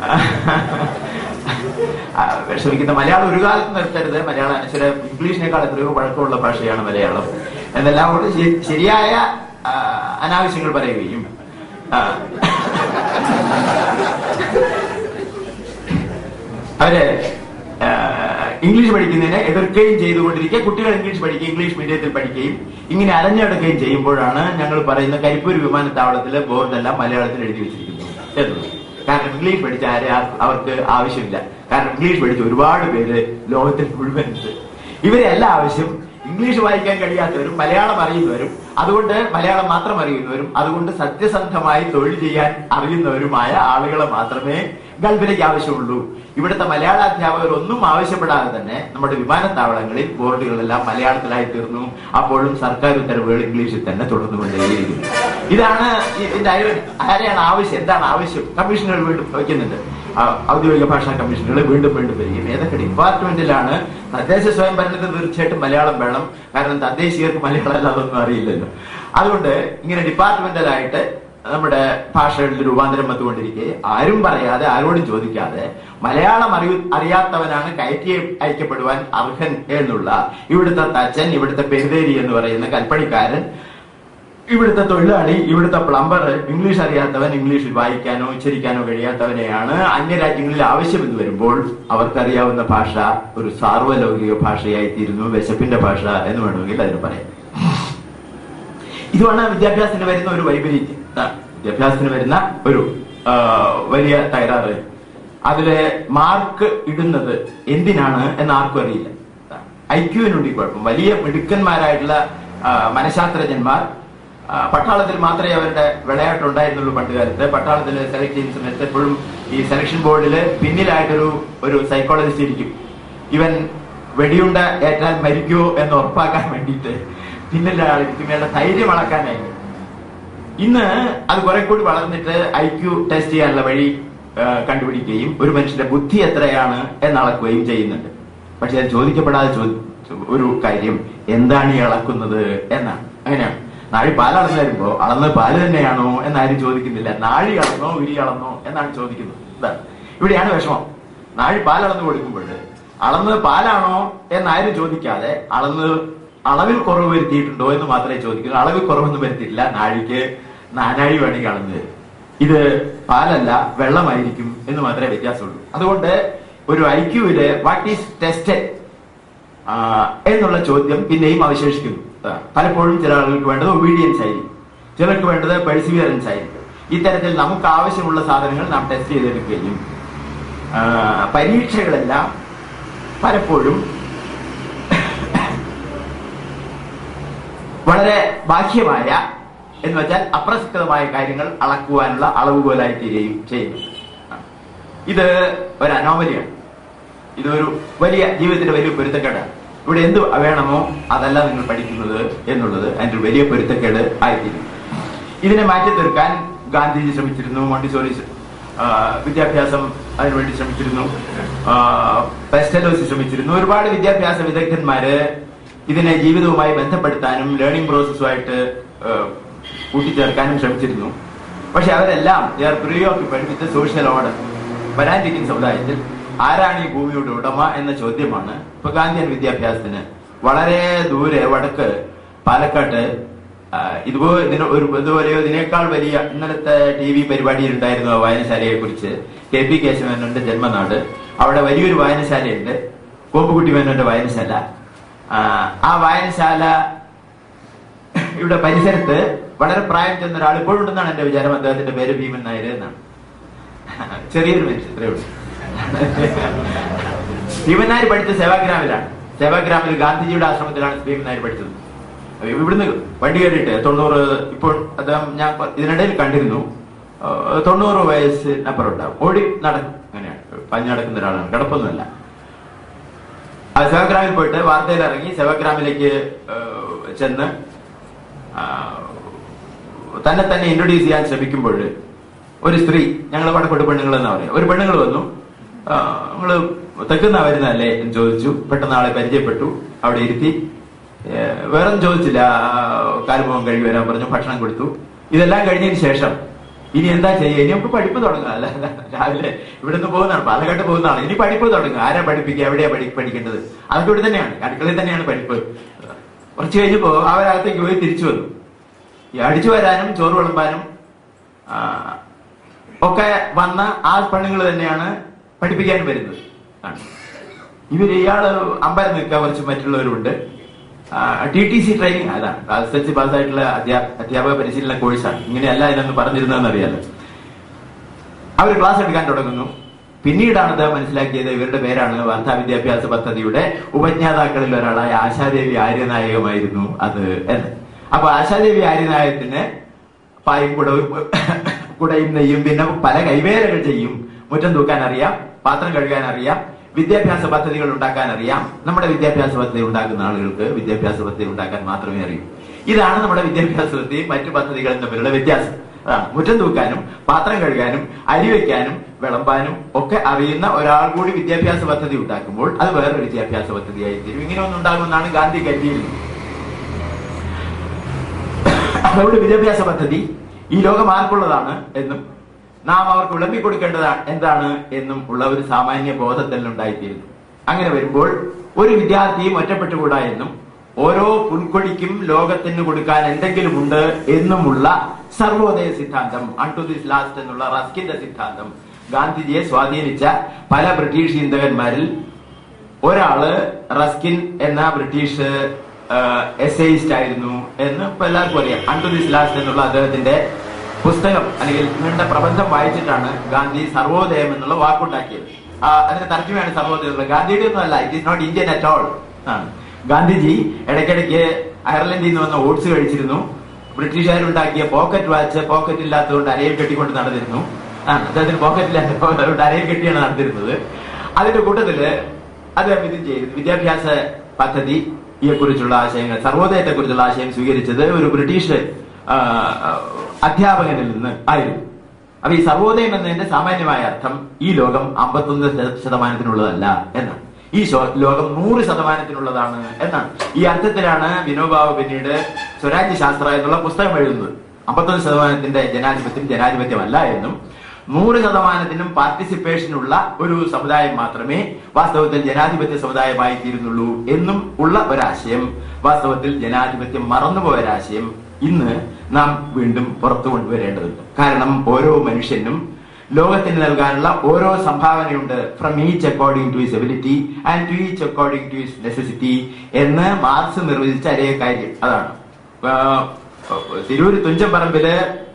ആ, വിഷമിക്കുന്ന മലയാളം ഒരു കാലത്ത് നിർത്തരുത് മലയാളം അനശ്വര ഇംഗ്ലീഷിനേക്കാൾ എത്രയോ പഴക്കമുള്ള ഭാഷയാണ് മലയാളം എന്നെല്ലാം കൊണ്ട് ശരി- ശരിയായ ആ, അനാവശ്യങ്ങൾ പറയുകയും ആ, അവര് ആ, ഇംഗ്ലീഷ് പഠിക്കുന്നതിനെ എതിർക്കുകയും ചെയ്തുകൊണ്ടിരിക്കുക കുട്ടികൾ ഇംഗ്ലീഷ് പഠിക്കുകയും ഇംഗ്ലീഷ് മീഡിയത്തിൽ പഠിക്കുകയും ഇങ്ങനെ അരഞ്ഞെടുക്കുകയും ചെയ്യുമ്പോഴാണ് ഞങ്ങൾ പറയുന്ന കരിപ്പൂർ വിമാനത്താവളത്തിലെ ബോർഡെല്ലാം മലയാളത്തിൽ എഴുതി വെച്ചിരിക്കുന്നത് എന്നുള്ളത് കാരണം ഇംഗ്ലീഷ് പഠിച്ച ആരെ ആ- അവർക്ക് ആവശ്യമില്ല കാരണം ഇംഗ്ലീഷ് പഠിച്ച ഒരുപാട് പേര് ലോകത്തിൽ മുഴുവൻ ഉണ്ട് ഇവരെ എല്ലാ ആവശ്യം ഇംഗ്ലീഷ് വായിക്കാൻ കഴിയാത്തവരും മലയാളം അറിയുന്നവരും അതുകൊണ്ട് മലയാളം മാത്രം അറിയുന്നവരും അതുകൊണ്ട് സത്യസന്ധമായി തൊഴിൽ ചെയ്യാൻ അറിയുന്നവരുമായ ആളുകളെ മാത്രമേ ഗൾഫിലേക്ക് ആവശ്യമുള്ളൂ ഇവിടുത്തെ മലയാള അധ്യാപകർ ഒന്നും ആവശ്യപ്പെടാതെ തന്നെ നമ്മുടെ വിമാനത്താവളങ്ങളിൽ ബോർഡുകളെല്ലാം മലയാളത്തിലായി തീർന്നു അപ്പോഴും സർക്കാർ ഉത്തരവുകൾ ഇംഗ്ലീഷിൽ തന്നെ തുടർന്നുകൊണ്ടേയിരിക്കുന്നു ഇതാണ് ഈ- ഇതിന്റെ irony. ആരെയാണ് ആവശ്യം എന്താണ് ആവശ്യം കമ്മീഷനുകൾ വീണ്ടും വയ്ക്കുന്നുണ്ട് ആ, ഔദ്യോഗിക ഭാഷാ കമ്മീഷനുകൾ വീണ്ടും വീണ്ടും വരികയും ഏതൊക്കെ ഡിപ്പാർട്ട്മെന്റിലാണ് തദ്ദേശ സ്വയംഭരണത്തിന് തീർച്ചയായിട്ടും മലയാളം വേണം കാരണം തദ്ദേശീയർക്ക് മലയാളം അല്ലാതൊന്നും അറിയില്ലല്ലോ അതുകൊണ്ട് ഇങ്ങനെ ഡിപ്പാർട്ട്മെന്റലായിട്ട് നമ്മുടെ ഭാഷകളിൽ രൂപാന്തരം വന്നുകൊണ്ടിരിക്കെ ആരും പറയാതെ ആരോടും ചോദിക്കാതെ മലയാളം അറിയു അറിയാത്തവനാണ് കയറ്റി അയക്കപ്പെടുവാൻ അർഹൻ എന്നുള്ള ഇവിടുത്തെ തച്ചൻ ഇവിടുത്തെ പെരുതേരി എന്ന് പറയുന്ന കൽപ്പണിക്കാരൻ ഇവിടുത്തെ തൊഴിലാളി ഇവിടുത്തെ പ്ലംബർ ഇംഗ്ലീഷ് അറിയാത്തവൻ ഇംഗ്ലീഷ് വായിക്കാനോ ഉച്ചരിക്കാനോ കഴിയാത്തവനെയാണ് അന്യരാജ്യങ്ങളിൽ ആവശ്യമെന്ന് വരുമ്പോൾ അവർക്കറിയാവുന്ന ഭാഷ ഒരു സാർവലൗകിക ഭാഷയായി തീരുന്നു വിശപ്പിന്റെ ഭാഷ എന്ന് വേണമെങ്കിൽ അതിന് പറയാം ഇതുമാണ് വിദ്യാഭ്യാസത്തിന് വരുന്ന ഒരു വൈപരീത്യം ആ, വിദ്യാഭ്യാസത്തിന് വരുന്ന ഒരു ആ, വലിയ തകരാറ് അതിലെ മാർക്ക് ഇടുന്നത് എന്തിനാണ് എന്ന് ആർക്കും അറിയില്ല ഐ ക്യുവിനുണ്ട് ഈ കുഴപ്പം വലിയ മിടുക്കന്മാരായിട്ടുള്ള ആ, മനഃശാസ്ത്രജ്ഞന്മാർ ആ, പട്ടാളത്തിൽ മാത്രമേ അവരുടെ വിളയാട്ടുണ്ടായിരുന്നുള്ളൂ പണ്ട് കാലത്ത് പട്ടാളത്തിൽ സെലക്ട് ചെയ്യുന്ന സമയത്ത് എപ്പോഴും ഈ സെലക്ഷൻ ബോർഡിൽ പിന്നിലായിട്ടൊരു ഒരു സൈക്കോളജിസ്റ്റ് ഇരിക്കും ഇവൻ വെടിയുണ്ട ഏറ്റാൽ മരിക്കുമോ എന്ന് ഉറപ്പാക്കാൻ വേണ്ടിയിട്ട് പിന്നിലെ ആളിരിക്കും ഇയാളുടെ ധൈര്യം അളക്കാനായി ഇന്ന് അത് കുറെ കൂടി വളർന്നിട്ട് ഐ ക്യു ടെസ്റ്റ് ചെയ്യാനുള്ള വഴി ആ, കണ്ടുപിടിക്കുകയും ഒരു മനുഷ്യന്റെ ബുദ്ധി എത്രയാണ് എന്ന് അളക്കുകയും ചെയ്യുന്നുണ്ട് പക്ഷെ അത് ചോദിക്കപ്പെടാതെ ചോദി- ഒരു കാര്യം എന്താണ് ഈ അളക്കുന്നത് എന്നാണ് അങ്ങനെയാണ് നാഴി പാൽ അളന്നു വരുമ്പോ അളന്ന് പാല് തന്നെയാണോ എന്നാരും ചോദിക്കുന്നില്ല നാഴി അളന്നോ ഉരി അളന്നോ എന്നാണ് ചോദിക്കുന്നത് ഇതാണ് ഇവിടെയാണ് വിഷമം നാഴി പാൽ അളന്ന് കൊടുക്കുമ്പോൾ അളന്നത് പാലാണോ എന്നാരും ചോദിക്കാതെ അളന്ന് അളവിൽ കുറവ് വരുത്തിയിട്ടുണ്ടോ എന്ന് മാത്രമേ ചോദിക്കുന്നു അളവിൽ കുറവൊന്നും വരുത്തിയിട്ടില്ല നാഴിക്ക് നാനാഴി വേണമെങ്കിൽ അളന്ന് തരും ഇത് പാലല്ല വെള്ളമായിരിക്കും എന്ന് മാത്രമേ വ്യത്യാസമുള്ളൂ അതുകൊണ്ട് ഒരു ഐക്യുവില് വാട്ട് ഈസ് ടെസ്റ്റഡ് എന്നുള്ള ചോദ്യം പിന്നെയും അവശേഷിക്കുന്നു ആ, പലപ്പോഴും ചില ആളുകൾക്ക് വേണ്ടത് ഒബീഡിയൻസ് ആയിരിക്കും ചിലർക്ക് വേണ്ടത് പെർസിവിയറൻസ് ആയിരിക്കും ഇത്തരത്തിൽ നമുക്ക് ആവശ്യമുള്ള സാധനങ്ങൾ നാം ടെസ്റ്റ് ചെയ്തെടുക്കുകയും ആ, പരീക്ഷകളെല്ലാം പലപ്പോഴും വളരെ ബാഹ്യമായ എന്ന് വെച്ചാൽ അപ്രസക്തമായ കാര്യങ്ങൾ അളക്കുവാനുള്ള അളവുകോലായി തീരുകയും ചെയ്യുന്നു ഇത് ഒരു അനോമലിയാണ് ഇതൊരു വലിയ ജീവിതത്തിന്റെ വലിയ പൊരുത്തക്കേടാണ് ഇവിടെ എന്ത് വേണമോ അതല്ല നിങ്ങൾ പഠിക്കുന്നത് എന്നുള്ളത് അതിന്റെ ഒരു വലിയ പൊരുത്തക്കേട് ആയിത്തീരും ഇതിനെ മാറ്റി തീർക്കാൻ ഗാന്ധിജി ശ്രമിച്ചിരുന്നു മോണ്ടിസോറി ആ, വിദ്യാഭ്യാസം അതിനുവേണ്ടി ശ്രമിച്ചിരുന്നു ആ, പെസ്റ്റലോസി ശ്രമിച്ചിരുന്നു ഒരുപാട് വിദ്യാഭ്യാസ വിദഗ്ധന്മാര് ഇതിനെ ജീവിതവുമായി ബന്ധപ്പെടുത്താനും ലേണിംഗ് പ്രോസസ്സുമായിട്ട് കൂട്ടിച്ചേർക്കാനും ശ്രമിച്ചിരുന്നു പക്ഷെ അവരെല്ലാം പ്രിയോക്യുപ്പൈഡ് വിത്ത് സോഷ്യൽ ഓർഡർ വരാനിരിക്കുന്ന സമുദായത്തിൽ ആരാണ് ഈ ഭൂമിയുടെ ഉടമ എന്ന ചോദ്യമാണ് ഇപ്പൊ ഗാന്ധിയൻ വിദ്യാഭ്യാസത്തിന് വളരെ ദൂരെ വടക്ക് പാലക്കാട്ട് ആ, ഇതുപോലെ ഇതിന് ഒരു ഇതുപോലെയോ ഇതിനേക്കാൾ വലിയ ഇന്നലത്തെ ടി വി പരിപാടിയിൽ ഉണ്ടായിരുന്നു ആ വായനശാലയെ കുറിച്ച് കെ പി കേശവനന്റെ ജന്മനാട് അവിടെ വലിയൊരു വായനശാലയുണ്ട് കോമ്പുകുട്ടി മേനോന്റെ വായനശാല ആ, ആ വായനശാല ഇവിടെ പരിസരത്ത് വളരെ പ്രായം ചെന്ന ഒരാൾ ഇപ്പോഴും ഉണ്ടെന്നാണ് എന്റെ വിചാരം അദ്ദേഹത്തിന്റെ പേര് ഭീമൻ നായർ എന്നാണ് ചെറിയൊരു മനുഷ്യൻ ഇത്രയേ ഉള്ളൂ ഭീമൻ നായർ പഠിച്ച സേവാഗ്രാമിലാണ് സേവാഗ്രാമിൽ ഗാന്ധിജിയുടെ ആശ്രമത്തിലാണ് ഭീമൻ നായർ പഠിച്ചത് ഇവിടുന്ന് വണ്ടി കയറിയിട്ട് തൊണ്ണൂറ് ഇപ്പോൾ അദ്ദേഹം ഞാൻ പ- ഇതിനിടയിൽ കണ്ടിരുന്നു ആ, തൊണ്ണൂറ് വയസ്സിനപ്പുറം ഉണ്ടാവും ഓടി നടക്കും അങ്ങനെയാണ് പഞ്ഞു നടക്കുന്ന ഒരാളാണ് കിടപ്പൊന്നുമല്ല ആ സെവഗ്രാമിൽ പോയിട്ട് വാർത്തയിൽ ഇറങ്ങി സെവഗ്രാമിലേക്ക് ആ, ചെന്ന് ആ, തന്നെ തന്നെ ഇൻട്രൊഡ്യൂസ് ചെയ്യാൻ ശ്രമിക്കുമ്പോൾ ഒരു സ്ത്രീ ഞങ്ങൾ പടപ്പെട്ട് പെണ്ണുങ്ങൾ എന്നാ പറയാം ഒരു പെണ്ണുങ്ങൾ വന്നു ആ, നിങ്ങള് തെക്കുന്ന വരുന്നതല്ലേ എന്ന് ചോദിച്ചു പെട്ടെന്ന് ആളെ പരിചയപ്പെട്ടു അവിടെ ഇരുത്തി ഏ, വേറൊന്നും ചോദിച്ചില്ല കാലുമുഖം കഴുകി വരാൻ പറഞ്ഞു ഭക്ഷണം കൊടുത്തു ഇതെല്ലാം കഴിഞ്ഞതിന് ശേഷം ഇനി എന്താ ചെയ്യുക ഇനി നമുക്ക് പഠിപ്പ് തുടങ്ങാം അല്ല അല്ല, രാവിലെ ഇവിടുന്ന് പോകുന്നതാണ് പാലക്കാട്ട് പോകുന്നതാണ് ഇനി പഠിപ്പ് തുടങ്ങുക ആരാ പഠിപ്പിക്കുക എവിടെയാ പഠി പഠിക്കേണ്ടത് അതൊക്കെ ഇവിടെ തന്നെയാണ് അടുക്കളയിൽ തന്നെയാണ് പഠിപ്പ് കുറച്ച് കഴിഞ്ഞപ്പോ അവരകത്തേക്ക് പോയി തിരിച്ചു വന്നു ഈ അടിച്ചു വരാനും ചോറ് വിളമ്പാനും ആ, ഒക്കെ വന്ന ആ പെണ്ണുങ്ങൾ തന്നെയാണ് പഠിപ്പിക്കാൻ വരുന്നത് ആണ്. ഇവര് ഇയാള് അമ്പരം നിൽക്കാൻ കുറച്ച് മറ്റുള്ളവരുണ്ട് ടി ടി സി ട്രെയിനിങ് അതാണ് എസ് എൽ സി പാസ്സായിട്ടുള്ള അധ്യാ അധ്യാപക പരിശീലന കോഴ്സാണ് ഇങ്ങനെയല്ല ഇതിനൊന്ന് പറഞ്ഞിരുന്നതെന്ന് അറിയാലോ അവർ ക്ലാസ് എടുക്കാൻ തുടങ്ങുന്നു പിന്നീടാണ് ഇത് മനസ്സിലാക്കിയത് ഇവരുടെ പേരാണ് വാർത്താ വിദ്യാഭ്യാസ പദ്ധതിയുടെ ഉപജ്ഞാതാക്കളിൽ ഒരാളായ ആശാദേവി ആര്യനായകമായിരുന്നു അത് എന്ന് അപ്പൊ ആശാദേവി ആര്യനായകത്തിന് പായും കുടവും കുടയും നെയ്യും പിന്നെ പല കൈവേലകൾ ചെയ്യും മുറ്റം തൂക്കാൻ അറിയാം പാത്രം കഴുകാൻ അറിയാം വിദ്യാഭ്യാസ പദ്ധതികൾ ഉണ്ടാക്കാൻ അറിയാം നമ്മുടെ വിദ്യാഭ്യാസ പദ്ധതി ഉണ്ടാക്കുന്ന ആളുകൾക്ക് വിദ്യാഭ്യാസ പദ്ധതി ഉണ്ടാക്കാൻ മാത്രമേ അറിയൂ ഇതാണ് നമ്മുടെ വിദ്യാഭ്യാസ പദ്ധതിയും മറ്റു പദ്ധതികളും തമ്മിലുള്ള വ്യത്യാസം അതാണ് മുറ്റം തൂക്കാനും പാത്രം കഴുകാനും അരി വെക്കാനും വിളമ്പാനും ഒക്കെ അറിയുന്ന ഒരാൾ കൂടി വിദ്യാഭ്യാസ പദ്ധതി ഉണ്ടാക്കുമ്പോൾ അത് വേറൊരു വിദ്യാഭ്യാസ പദ്ധതിയായി തീരും ഇങ്ങനെ ഒന്നും ഉണ്ടാകുമെന്നാണ് ഗാന്ധി കരുതിയിരുന്നത് അതുകൊണ്ട് വിദ്യാഭ്യാസ പദ്ധതി ഈ ലോകം ആർക്കുള്ളതാണ് എന്നും നാം അവർക്ക് വിളമ്പി കൊടുക്കേണ്ടതാണ് എന്താണ് എന്നും ഉള്ള ഒരു സാമാന്യ ബോധത്തിൽ ഉണ്ടായിത്തീരുന്നു അങ്ങനെ വരുമ്പോൾ ഒരു വിദ്യാർത്ഥിയും ഒറ്റപ്പെട്ടുകൂടാ എന്നും ഓരോ പുൽക്കൊടിക്കും ലോകത്തിന് കൊടുക്കാൻ എന്തെങ്കിലും ഉണ്ട് എന്നുമുള്ള സർവോദയ സിദ്ധാന്തം അൺ ടു ദിസ് ലാസ്റ്റ് എന്നുള്ള റസ്കിന്റെ സിദ്ധാന്തം ഗാന്ധിജിയെ സ്വാധീനിച്ച പല ബ്രിട്ടീഷ് ചിന്തകന്മാരിൽ ഒരാള് റസ്കിൻ എന്ന ബ്രിട്ടീഷ് എസ്ഐസ്റ്റ് ആയിരുന്നു എന്ന് ഇപ്പൊ എല്ലാവർക്കും അറിയാം അൺ ടു ദിസ് ലാസ്റ്റ് എന്നുള്ള അദ്ദേഹത്തിന്റെ പുസ്തകം അല്ലെങ്കിൽ നീണ്ട പ്രബന്ധം വായിച്ചിട്ടാണ് ഗാന്ധി സർവോദയം എന്നുള്ള വാക്കുണ്ടാക്കിയത് ആ, അതിന്റെ തർജ്ജമയാണ് സർവോദയം എന്നുള്ളത് ഗാന്ധിയുടെ ഒന്നും അല്ല it is not Indian at all Gandhiji ഇടയ്ക്കിടയ്ക്ക് അയർലൻഡിൽ നിന്ന് വന്ന ഓട്സ് കഴിച്ചിരുന്നു ബ്രിട്ടീഷുകാരുണ്ടാക്കിയ പോക്കറ്റ് വാച്ച് പോക്കറ്റ് ഇല്ലാത്തതുകൊണ്ട് അരയിൽ കെട്ടിക്കൊണ്ട് നടന്നിരുന്നു ആ അദ്ദേഹത്തിന് പോക്കറ്റ് ഇല്ലാത്തതുകൊണ്ട് അരയിൽ കെട്ടിയാണ് നടന്നിരുന്നത് അതിന്റെ കൂട്ടത്തില് അദ്ദേഹം ഇതും ചെയ്തു വിദ്യാഭ്യാസ പദ്ധതിയെ കുറിച്ചുള്ള ആശയങ്ങൾ സർവോദയത്തെ കുറിച്ചുള്ള ആശയം സ്വീകരിച്ചത് ഒരു ബ്രിട്ടീഷ് ആ, അധ്യാപകനിൽ നിന്ന് ആയിരുന്നു അപ്പൊ ഈ സർവോദയം എന്നതിന്റെ സാമാന്യമായ അർത്ഥം ഈ ലോകം അമ്പത്തൊന്ന് ശത- ശതമാനത്തിനുള്ളതല്ല എന്നാണ് ഈ ശോ- ലോകം നൂറ് ശതമാനത്തിനുള്ളതാണ് എന്നാണ് ഈ അർത്ഥത്തിലാണ് വിനോബാവ് പിന്നീട് സ്വരാജ്യ ശാസ്ത്ര എന്നുള്ള പുസ്തകം എഴുതുന്നത് അമ്പത്തൊന്ന് ശതമാനത്തിന്റെ ജനാധിപത്യം ജനാധിപത്യമല്ല എന്നും നൂറ് ശതമാനത്തിനും പാർട്ടിസിപ്പേഷനുള്ള ഒരു സമുദായം മാത്രമേ വാസ്തവത്തിൽ ജനാധിപത്യ സമുദായമായി തീരുന്നുള്ളൂ എന്നും ഉള്ള ഒരാശയം വാസ്തവത്തിൽ ജനാധിപത്യം മറന്നുപോയ ഒരാശയം ഇന്ന് നാം വീണ്ടും പുറത്തു കൊണ്ടുവരേണ്ടതുണ്ട് കാരണം ഓരോ മനുഷ്യനും ലോകത്തിന് നൽകാനുള്ള ഓരോ സംഭാവനയുണ്ട് from each according to his ability and to each according to his necessity എന്ന് മാർക്സ് നിർവചിച്ച അതേ കാര്യം അതാണ് ആ, തിരൂര് തുഞ്ചംപറമ്പില്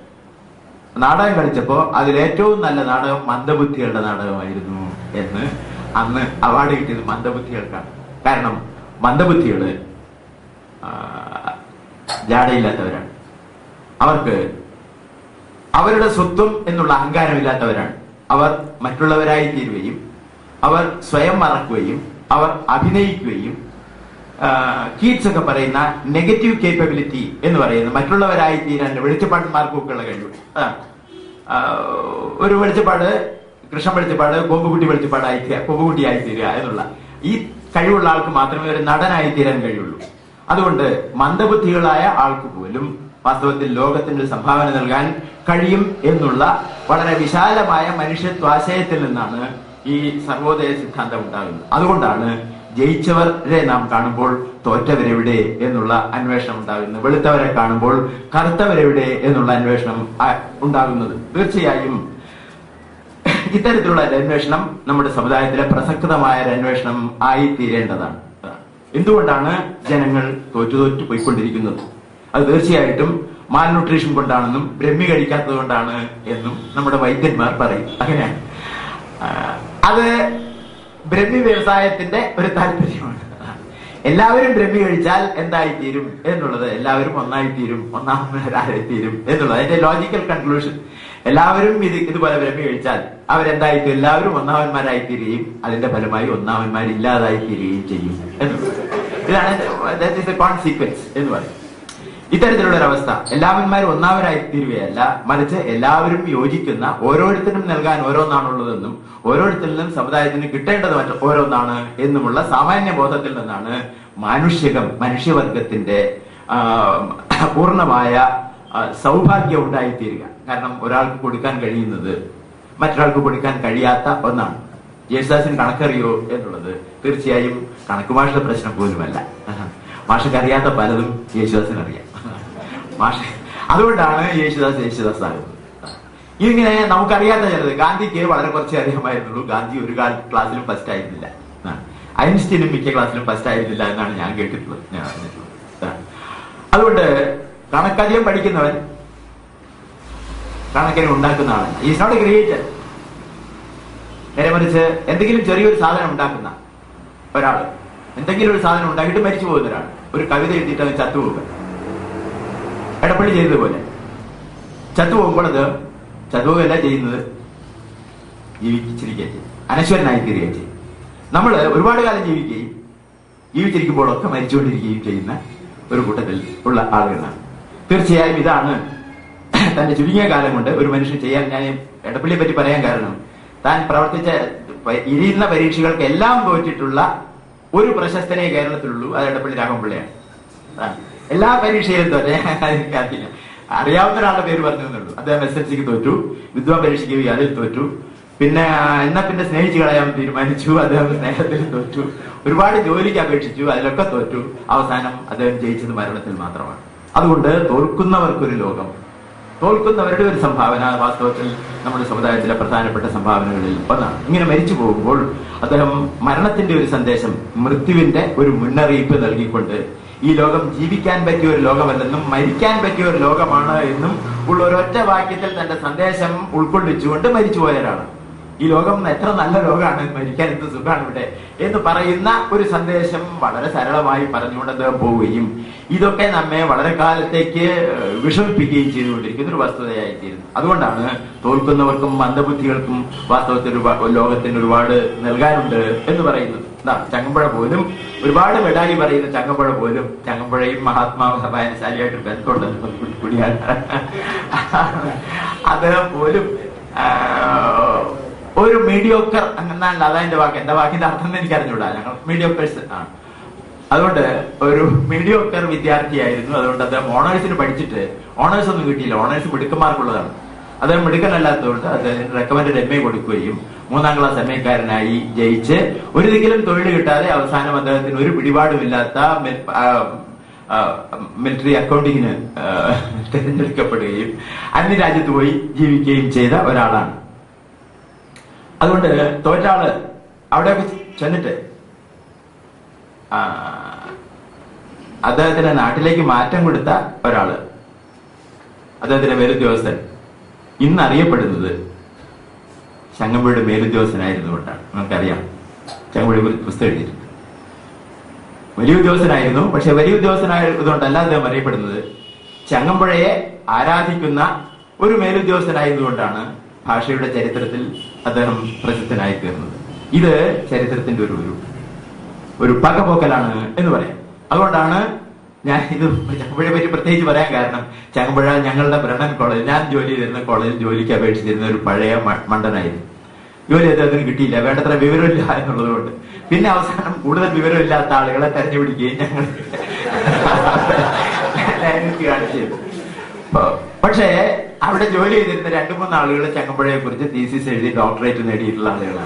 നാടകം കളിച്ചപ്പോ അതിൽ ഏറ്റവും നല്ല നാടകം മന്ദബുദ്ധികളുടെ നാടകമായിരുന്നു എന്ന് അന്ന് അവാർഡ് കിട്ടിയത് മന്ദബുദ്ധികൾക്കാണ് കാരണം മന്ദബുദ്ധികള് ആ, ജാടയില്ലാത്തവരാണ് അവർക്ക് അവരുടെ സ്വത്വം എന്നുള്ള അഹങ്കാരമില്ലാത്തവരാണ് അവർ മറ്റുള്ളവരായി തീരുകയും അവർ സ്വയം മറക്കുകയും അവർ അഭിനയിക്കുകയും കീറ്റ്സ് ഒക്കെ പറയുന്ന നെഗറ്റീവ് കേപ്പബിലിറ്റി എന്ന് പറയുന്നത് മറ്റുള്ളവരായി തീരാൻ വെളിച്ചപ്പാടന്മാർക്കൊക്കെയുള്ള കഴിവ് അതാണ്. ആ, ഒരു വെളിച്ചപ്പാട് കൃഷ്ണ വെളിച്ചപ്പാട് കൊമ്പുകുട്ടി വെളിച്ചപ്പാടായി തീരുക കൊമ്പുകുട്ടിയായി തീരുക എന്നുള്ള ഈ കഴിവുള്ള ആൾക്ക് മാത്രമേ ഒരു നടനായി തീരാൻ കഴിയുള്ളൂ അതുകൊണ്ട് മന്ദബുദ്ധികളായ ആൾക്ക് പോലും വാസ്തവത്തിൽ ലോകത്തിന് ഒരു സംഭാവന നൽകാൻ കഴിയും എന്നുള്ള വളരെ വിശാലമായ മനുഷ്യത്വാശയത്തിൽ നിന്നാണ് ഈ സർവോദയ സിദ്ധാന്തം ഉണ്ടാകുന്നത് അതുകൊണ്ടാണ് ജയിച്ചവരെ നാം കാണുമ്പോൾ തോറ്റവരെവിടെ എന്നുള്ള അന്വേഷണം ഉണ്ടാകുന്നത് വെളുത്തവരെ കാണുമ്പോൾ കറുത്തവരെവിടെ എന്നുള്ള അന്വേഷണം ആ- ഉണ്ടാകുന്നത് തീർച്ചയായും ഇത്തരത്തിലുള്ള ഒരു അന്വേഷണം നമ്മുടെ സമുദായത്തിലെ പ്രസക്തമായ ഒരു അന്വേഷണം ആയി തീരേണ്ടതാണ് എന്തുകൊണ്ടാണ് ജനങ്ങൾ തോറ്റു തോറ്റു പോയിക്കൊണ്ടിരിക്കുന്നത് അത് തീർച്ചയായിട്ടും മാൽ ന്യൂട്രീഷൻ കൊണ്ടാണെന്നും ബ്രഹ്മി കഴിക്കാത്തത് കൊണ്ടാണ് എന്നും നമ്മുടെ വൈദ്യന്മാർ പറയും അങ്ങനെയാണ് ആ, അത് ബ്രഹ്മി വ്യവസായത്തിന്റെ ഒരു താല്പര്യമാണ് എല്ലാവരും ബ്രഹ്മി കഴിച്ചാൽ എന്തായിത്തീരും എന്നുള്ളത് എല്ലാവരും ഒന്നായിത്തീരും ഒന്നാമതായിത്തീരും എന്നുള്ളത് അതിന്റെ ലോജിക്കൽ കൺക്ലൂഷൻ എല്ലാവരും ഇത് ഇതുപോലെ ബ്രഹ്മി കഴിച്ചാൽ അവരെന്തായിത്തീരും എല്ലാവരും ഒന്നാമന്മാരായിത്തീരുകയും അതിന്റെ ഫലമായി ഒന്നാമന്മാരില്ലാതായിത്തീരുകയും ചെയ്യും എന്നുള്ളത് ഇതാണ് കോൺസിക്വൻസ് എന്ന് പറയും ഇത്തരത്തിലുള്ള ഒരു അവസ്ഥ എല്ലാവന്മാരും ഒന്നാമരായി തീരുകയല്ല മറിച്ച് എല്ലാവരും യോജിക്കുന്ന ഓരോരുത്തരും നൽകാൻ ഓരോന്നാണുള്ളതെന്നും ഓരോരുത്തരിലും സമുദായത്തിന് കിട്ടേണ്ടത് മറ്റു ഓരോന്നാണ് എന്നുമുള്ള സാമാന്യ ബോധത്തിൽ നിന്നാണ് മാനുഷികം മനുഷ്യവർഗത്തിന്റെ ആ, പൂർണ്ണമായ ആ, സൗഭാഗ്യം ഉണ്ടായിത്തീരുക കാരണം ഒരാൾക്ക് കൊടുക്കാൻ കഴിയുന്നത് മറ്റൊരാൾക്ക് കൊടുക്കാൻ കഴിയാത്ത ഒന്നാണ് യേശുദാസിന് കണക്കറിയോ എന്നുള്ളത് തീർച്ചയായും കണക്ക് മാഷയുടെ പ്രശ്നം പോലുമല്ല മാഷക്ക് അറിയാത്ത പലതും യേശുദാസിന് അറിയാം മാഷ അതുകൊണ്ടാണ് യേശുദാസ് യേശുദാസ് ആകുന്നത് ഇങ്ങനെ നമുക്കറിയാത്ത ചിലത് ഗാന്ധിക്ക് വളരെ കുറച്ചേ അറിയാമായിരുന്നുള്ളൂ ഗാന്ധി ഒരു കാല ക്ലാസ്സിലും ഫസ്റ്റ് ആയിരുന്നില്ല ആ. ഐൻസ്റ്റീനും മിക്ക ക്ലാസ്സിലും ഫസ്റ്റ് ആയിരുന്നില്ല എന്നാണ് ഞാൻ കേട്ടിട്ടുള്ളത് ഞാൻ അറിഞ്ഞിട്ടുള്ളത് ആ. അതുകൊണ്ട് കണക്കധികം പഠിക്കുന്നവൻ കണക്കിനെ ഉണ്ടാക്കുന്ന ആളല്ല ഈസ് നോട്ട് ക്രിയേറ്റർ നേരെ മറിച്ച് എന്തെങ്കിലും ചെറിയൊരു സാധനം ഉണ്ടാക്കുന്ന ഒരാള് എന്തെങ്കിലും ഒരു സാധനം ഉണ്ടാക്കിയിട്ട് മരിച്ചു പോകുന്ന ഒരാൾ ഒരു കവിത എഴുതിയിട്ട് അത് ചത്തുപോകുക എടപ്പള്ളി ചെയ്തതുപോലെ ചത്തുപോകുമ്പോൾ അത് ചത്തുപോകല്ല ചെയ്യുന്നത് ജീവിച്ചിരിക്കുക ചെയ്യും അനശ്വരനായി തീരുകയും ചെയ്യും നമ്മൾ ഒരുപാട് കാലം ജീവിക്കുകയും ജീവിച്ചിരിക്കുമ്പോഴൊക്കെ മരിച്ചുകൊണ്ടിരിക്കുകയും ചെയ്യുന്ന ഒരു കൂട്ടത്തിൽ ഉള്ള ആളുകളാണ് തീർച്ചയായും ഇതാണ് തന്റെ ചുരുങ്ങിയ കാലം കൊണ്ട് ഒരു മനുഷ്യൻ ചെയ്യാൻ ഞാൻ എടപ്പള്ളിയെ പറ്റി പറയാൻ കാരണം താൻ പ്രവർത്തിച്ച പ- ഇരിയുന്ന പരീക്ഷകൾക്ക് എല്ലാം തോറ്റിട്ടുള്ള ഒരു പ്രശസ്തനെ കേരളത്തിലുള്ളൂ അത് എടപ്പള്ളി രാഘവൻപിള്ളയാണ് ആ. എല്ലാ പരീക്ഷയിലും തോറ്റേ എനിക്കറിയില്ല അറിയാവുന്ന ഒരാളുടെ പേര് പറഞ്ഞു എന്നുള്ളൂ അദ്ദേഹം എസ് എൽ സിക്ക് തോറ്റു വിദ്വാൻ പരീക്ഷയ്ക്ക് പോയി അതിൽ തോറ്റു പിന്നെ ആ, എന്നാ പിന്നെ സ്നേഹിച്ചു കളയാൻ തീരുമാനിച്ചു അദ്ദേഹം സ്നേഹത്തിൽ തോറ്റു ഒരുപാട് ജോലിക്ക് അപേക്ഷിച്ചു അതിലൊക്കെ തോറ്റു അവസാനം അദ്ദേഹം ജയിച്ചത് മരണത്തിൽ മാത്രമാണ് അതുകൊണ്ട് തോൽക്കുന്നവർക്കൊരു ലോകം തോൽക്കുന്നവരുടെ ഒരു സംഭാവന വാസ്തവത്തിൽ നമ്മുടെ സമുദായത്തിലെ പ്രധാനപ്പെട്ട സംഭാവനകളിൽ ഒന്നാണ് ഇങ്ങനെ മരിച്ചു പോകുമ്പോൾ അദ്ദേഹം മരണത്തിന്റെ ഒരു സന്ദേശം മൃത്യുവിന്റെ ഒരു മുന്നറിയിപ്പ് നൽകിക്കൊണ്ട് ഈ ലോകം ജീവിക്കാൻ പറ്റിയ ഒരു ലോകമല്ലെന്നും മരിക്കാൻ പറ്റിയ ഒരു ലോകമാണ് എന്നും ഉള്ള ഒരൊറ്റ വാക്യത്തിൽ തന്റെ സന്ദേശം ഉൾക്കൊള്ളിച്ചുകൊണ്ട് മരിച്ചുപോയ ഒരാളാണ് ഈ ലോകം എത്ര നല്ല ലോകമാണ് മരിക്കാൻ എന്ത് സുഖമാണ് ഇവിടെ എന്ന് പറയുന്ന ഒരു സന്ദേശം വളരെ സരളമായി പറഞ്ഞുകൊണ്ട് അദ്ദേഹം പോവുകയും ഇതൊക്കെ നമ്മെ വളരെ കാലത്തേക്ക് ഏഹ്, വിഷമിപ്പിക്കുകയും ചെയ്തുകൊണ്ടിരിക്കുന്ന ഒരു വസ്തുതയായിത്തീരുന്നു അതുകൊണ്ടാണ് തോൽക്കുന്നവർക്കും മന്ദബുദ്ധികൾക്കും വാസ്തവത്തിൽ ഒരുപാ- ലോകത്തിന് ഒരുപാട് നൽകാനുണ്ട് എന്ന് പറയുന്നത് എന്താ ചങ്ങമ്പുഴ പോലും ഒരുപാട് മെഡാലി പറയുന്ന ചങ്ങമ്പുഴ പോലും ചങ്ങമ്പുഴയും മഹാത്മാ വായനശാലിയായിട്ട് ബന്ധമുണ്ടെന്ന് കൂടിയാണ് അദ്ദേഹം പോലും ആ, ഒരു മീഡിയോക്കർ എന്നാണ് അതാ വാക്ക് എന്റെ വാക്കിന്റെ അർത്ഥം എന്ന് എനിക്ക് അറിഞ്ഞൂടാ ഞങ്ങൾ മീഡിയോക്കേഴ്സ് ആണ് അതുകൊണ്ട് ഒരു മീഡിയോക്കർ വിദ്യാർത്ഥിയായിരുന്നു അതുകൊണ്ട് അദ്ദേഹം ഓണേഴ്സിന് പഠിച്ചിട്ട് ഓണേഴ്സ് ഒന്നും കിട്ടിയില്ല ഓണേഴ്സ് മിടുക്കന്മാർക്കുള്ളതാണ് അദ്ദേഹം മിടുക്കനല്ലാത്തതുകൊണ്ട് അദ്ദേഹം റെക്കമെൻഡ് എം എ കൊടുക്കുകയും മൂന്നാം ക്ലാസ് എം എക്കാരനായി ജയിച്ച് ഒരിക്കലും തൊഴിൽ കിട്ടാതെ അവസാനം അദ്ദേഹത്തിന് ഒരു പിടിപാടുമില്ലാത്ത മിൽ- ആ, ആ, മിലിറ്ററി അക്കൗണ്ടിങ്ങിന് ആ, തിരഞ്ഞെടുക്കപ്പെടുകയും അന്യ രാജ്യത്ത് പോയി ജീവിക്കുകയും ചെയ്ത ഒരാളാണ് അതുകൊണ്ട് തോറ്റാള് അവിടെയൊക്കെ ചെന്നിട്ട് ആ, അദ്ദേഹത്തിന്റെ നാട്ടിലേക്ക് മാറ്റം കൊടുത്ത ഒരാള് അദ്ദേഹത്തിന്റെ മേലുദ്യോഗസ്ഥൻ ഇന്ന് അറിയപ്പെടുന്നത് ചങ്ങമ്പുഴയുടെ മേലുദ്യോഗസ്ഥനായിരുന്നു കൊണ്ടാണ് നമുക്കറിയാം ചങ്ങമ്പുഴ ഒരു പുസ്തകം എഴുതിയിട്ടുണ്ട് വലിയ ഉദ്യോഗസ്ഥനായിരുന്നു പക്ഷെ വലിയ ഉദ്യോഗസ്ഥനായതുകൊണ്ടല്ല അദ്ദേഹം അറിയപ്പെടുന്നത് ചങ്ങമ്പുഴയെ ആരാധിക്കുന്ന ഒരു മേലുദ്യോഗസ്ഥനായതുകൊണ്ടാണ് ഭാഷയുടെ ചരിത്രത്തിൽ അദ്ദേഹം പ്രസിദ്ധനായി തീർന്നത് ഇത് ചരിത്രത്തിന്റെ ഒരു ഒരു ഒരു പകപോക്കലാണ് എന്ന് പറയാം അതുകൊണ്ടാണ് ഞാൻ ഇത് ചങ്ങമ്പുഴയെ പറ്റി പ്രത്യേകിച്ച് പറയാൻ കാരണം ചങ്ങമ്പുഴ ഞങ്ങളുടെ ബ്രണ്ണൻ കോളേജ് ഞാൻ ജോലി ചെയ്തിരുന്ന കോളേജിൽ ജോലിക്ക് അപേക്ഷിച്ചിരുന്ന ഒരു പഴയ മ- മണ്ടനായിരുന്നു ജോലി അദ്ദേഹത്തിന് കിട്ടിയില്ല വേണ്ടത്ര വിവരമില്ല എന്നുള്ളത് കൊണ്ട് പിന്നെ അവസാനം കൂടുതൽ വിവരമില്ലാത്ത ആളുകളെ തെരഞ്ഞുപിടിക്കുകയും ഞങ്ങൾ ലയനത്തിൽ കാണിച്ചത് പ- പക്ഷേ അവിടെ ജോലി ചെയ്തിരുന്ന രണ്ടു മൂന്ന് ആളുകൾ ചങ്ങമ്പുഴയെ കുറിച്ച് തീസിസ് എഴുതി ഡോക്ടറേറ്റ് നേടിയിട്ടുള്ള ആളുകളാണ്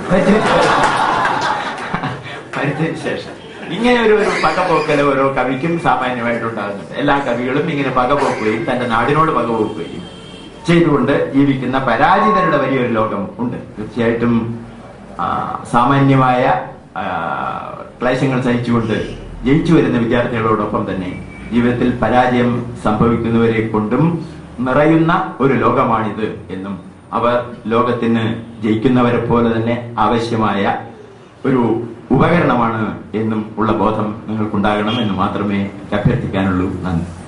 മരിച്ചതിന് ശേഷം ഇങ്ങനെ ഒരു ഒരു പകപോക്കൽ ഓരോ കവിക്കും സാമാന്യമായിട്ടുണ്ടാകുന്നുണ്ട് എല്ലാ കവികളും ഇങ്ങനെ പകപോക്കുകയും തന്റെ നാടിനോട് പകപോക്കുകയും ചെയ്തുകൊണ്ട് ജീവിക്കുന്ന പരാജിതരുടെ വലിയൊരു ലോകം ഉണ്ട് തീർച്ചയായിട്ടും ആ, സാമാന്യമായ ആ, ക്ലേശങ്ങൾ സഹിച്ചുകൊണ്ട് ജയിച്ചു വരുന്ന വിദ്യാർത്ഥികളോടൊപ്പം തന്നെ ജീവിതത്തിൽ പരാജയം സംഭവിക്കുന്നവരെ കൊണ്ടും നിറയുന്ന ഒരു ലോകമാണിത് എന്നും അവർ ലോകത്തിന് ജയിക്കുന്നവരെ പോലെ തന്നെ ആവശ്യമായ ഒരു ഉപകരണമാണ് എന്നും ഉള്ള ബോധം നിങ്ങൾക്കുണ്ടാകണം എന്ന് മാത്രമേ അഭ്യർത്ഥിക്കാനുള്ളൂ നന്ദി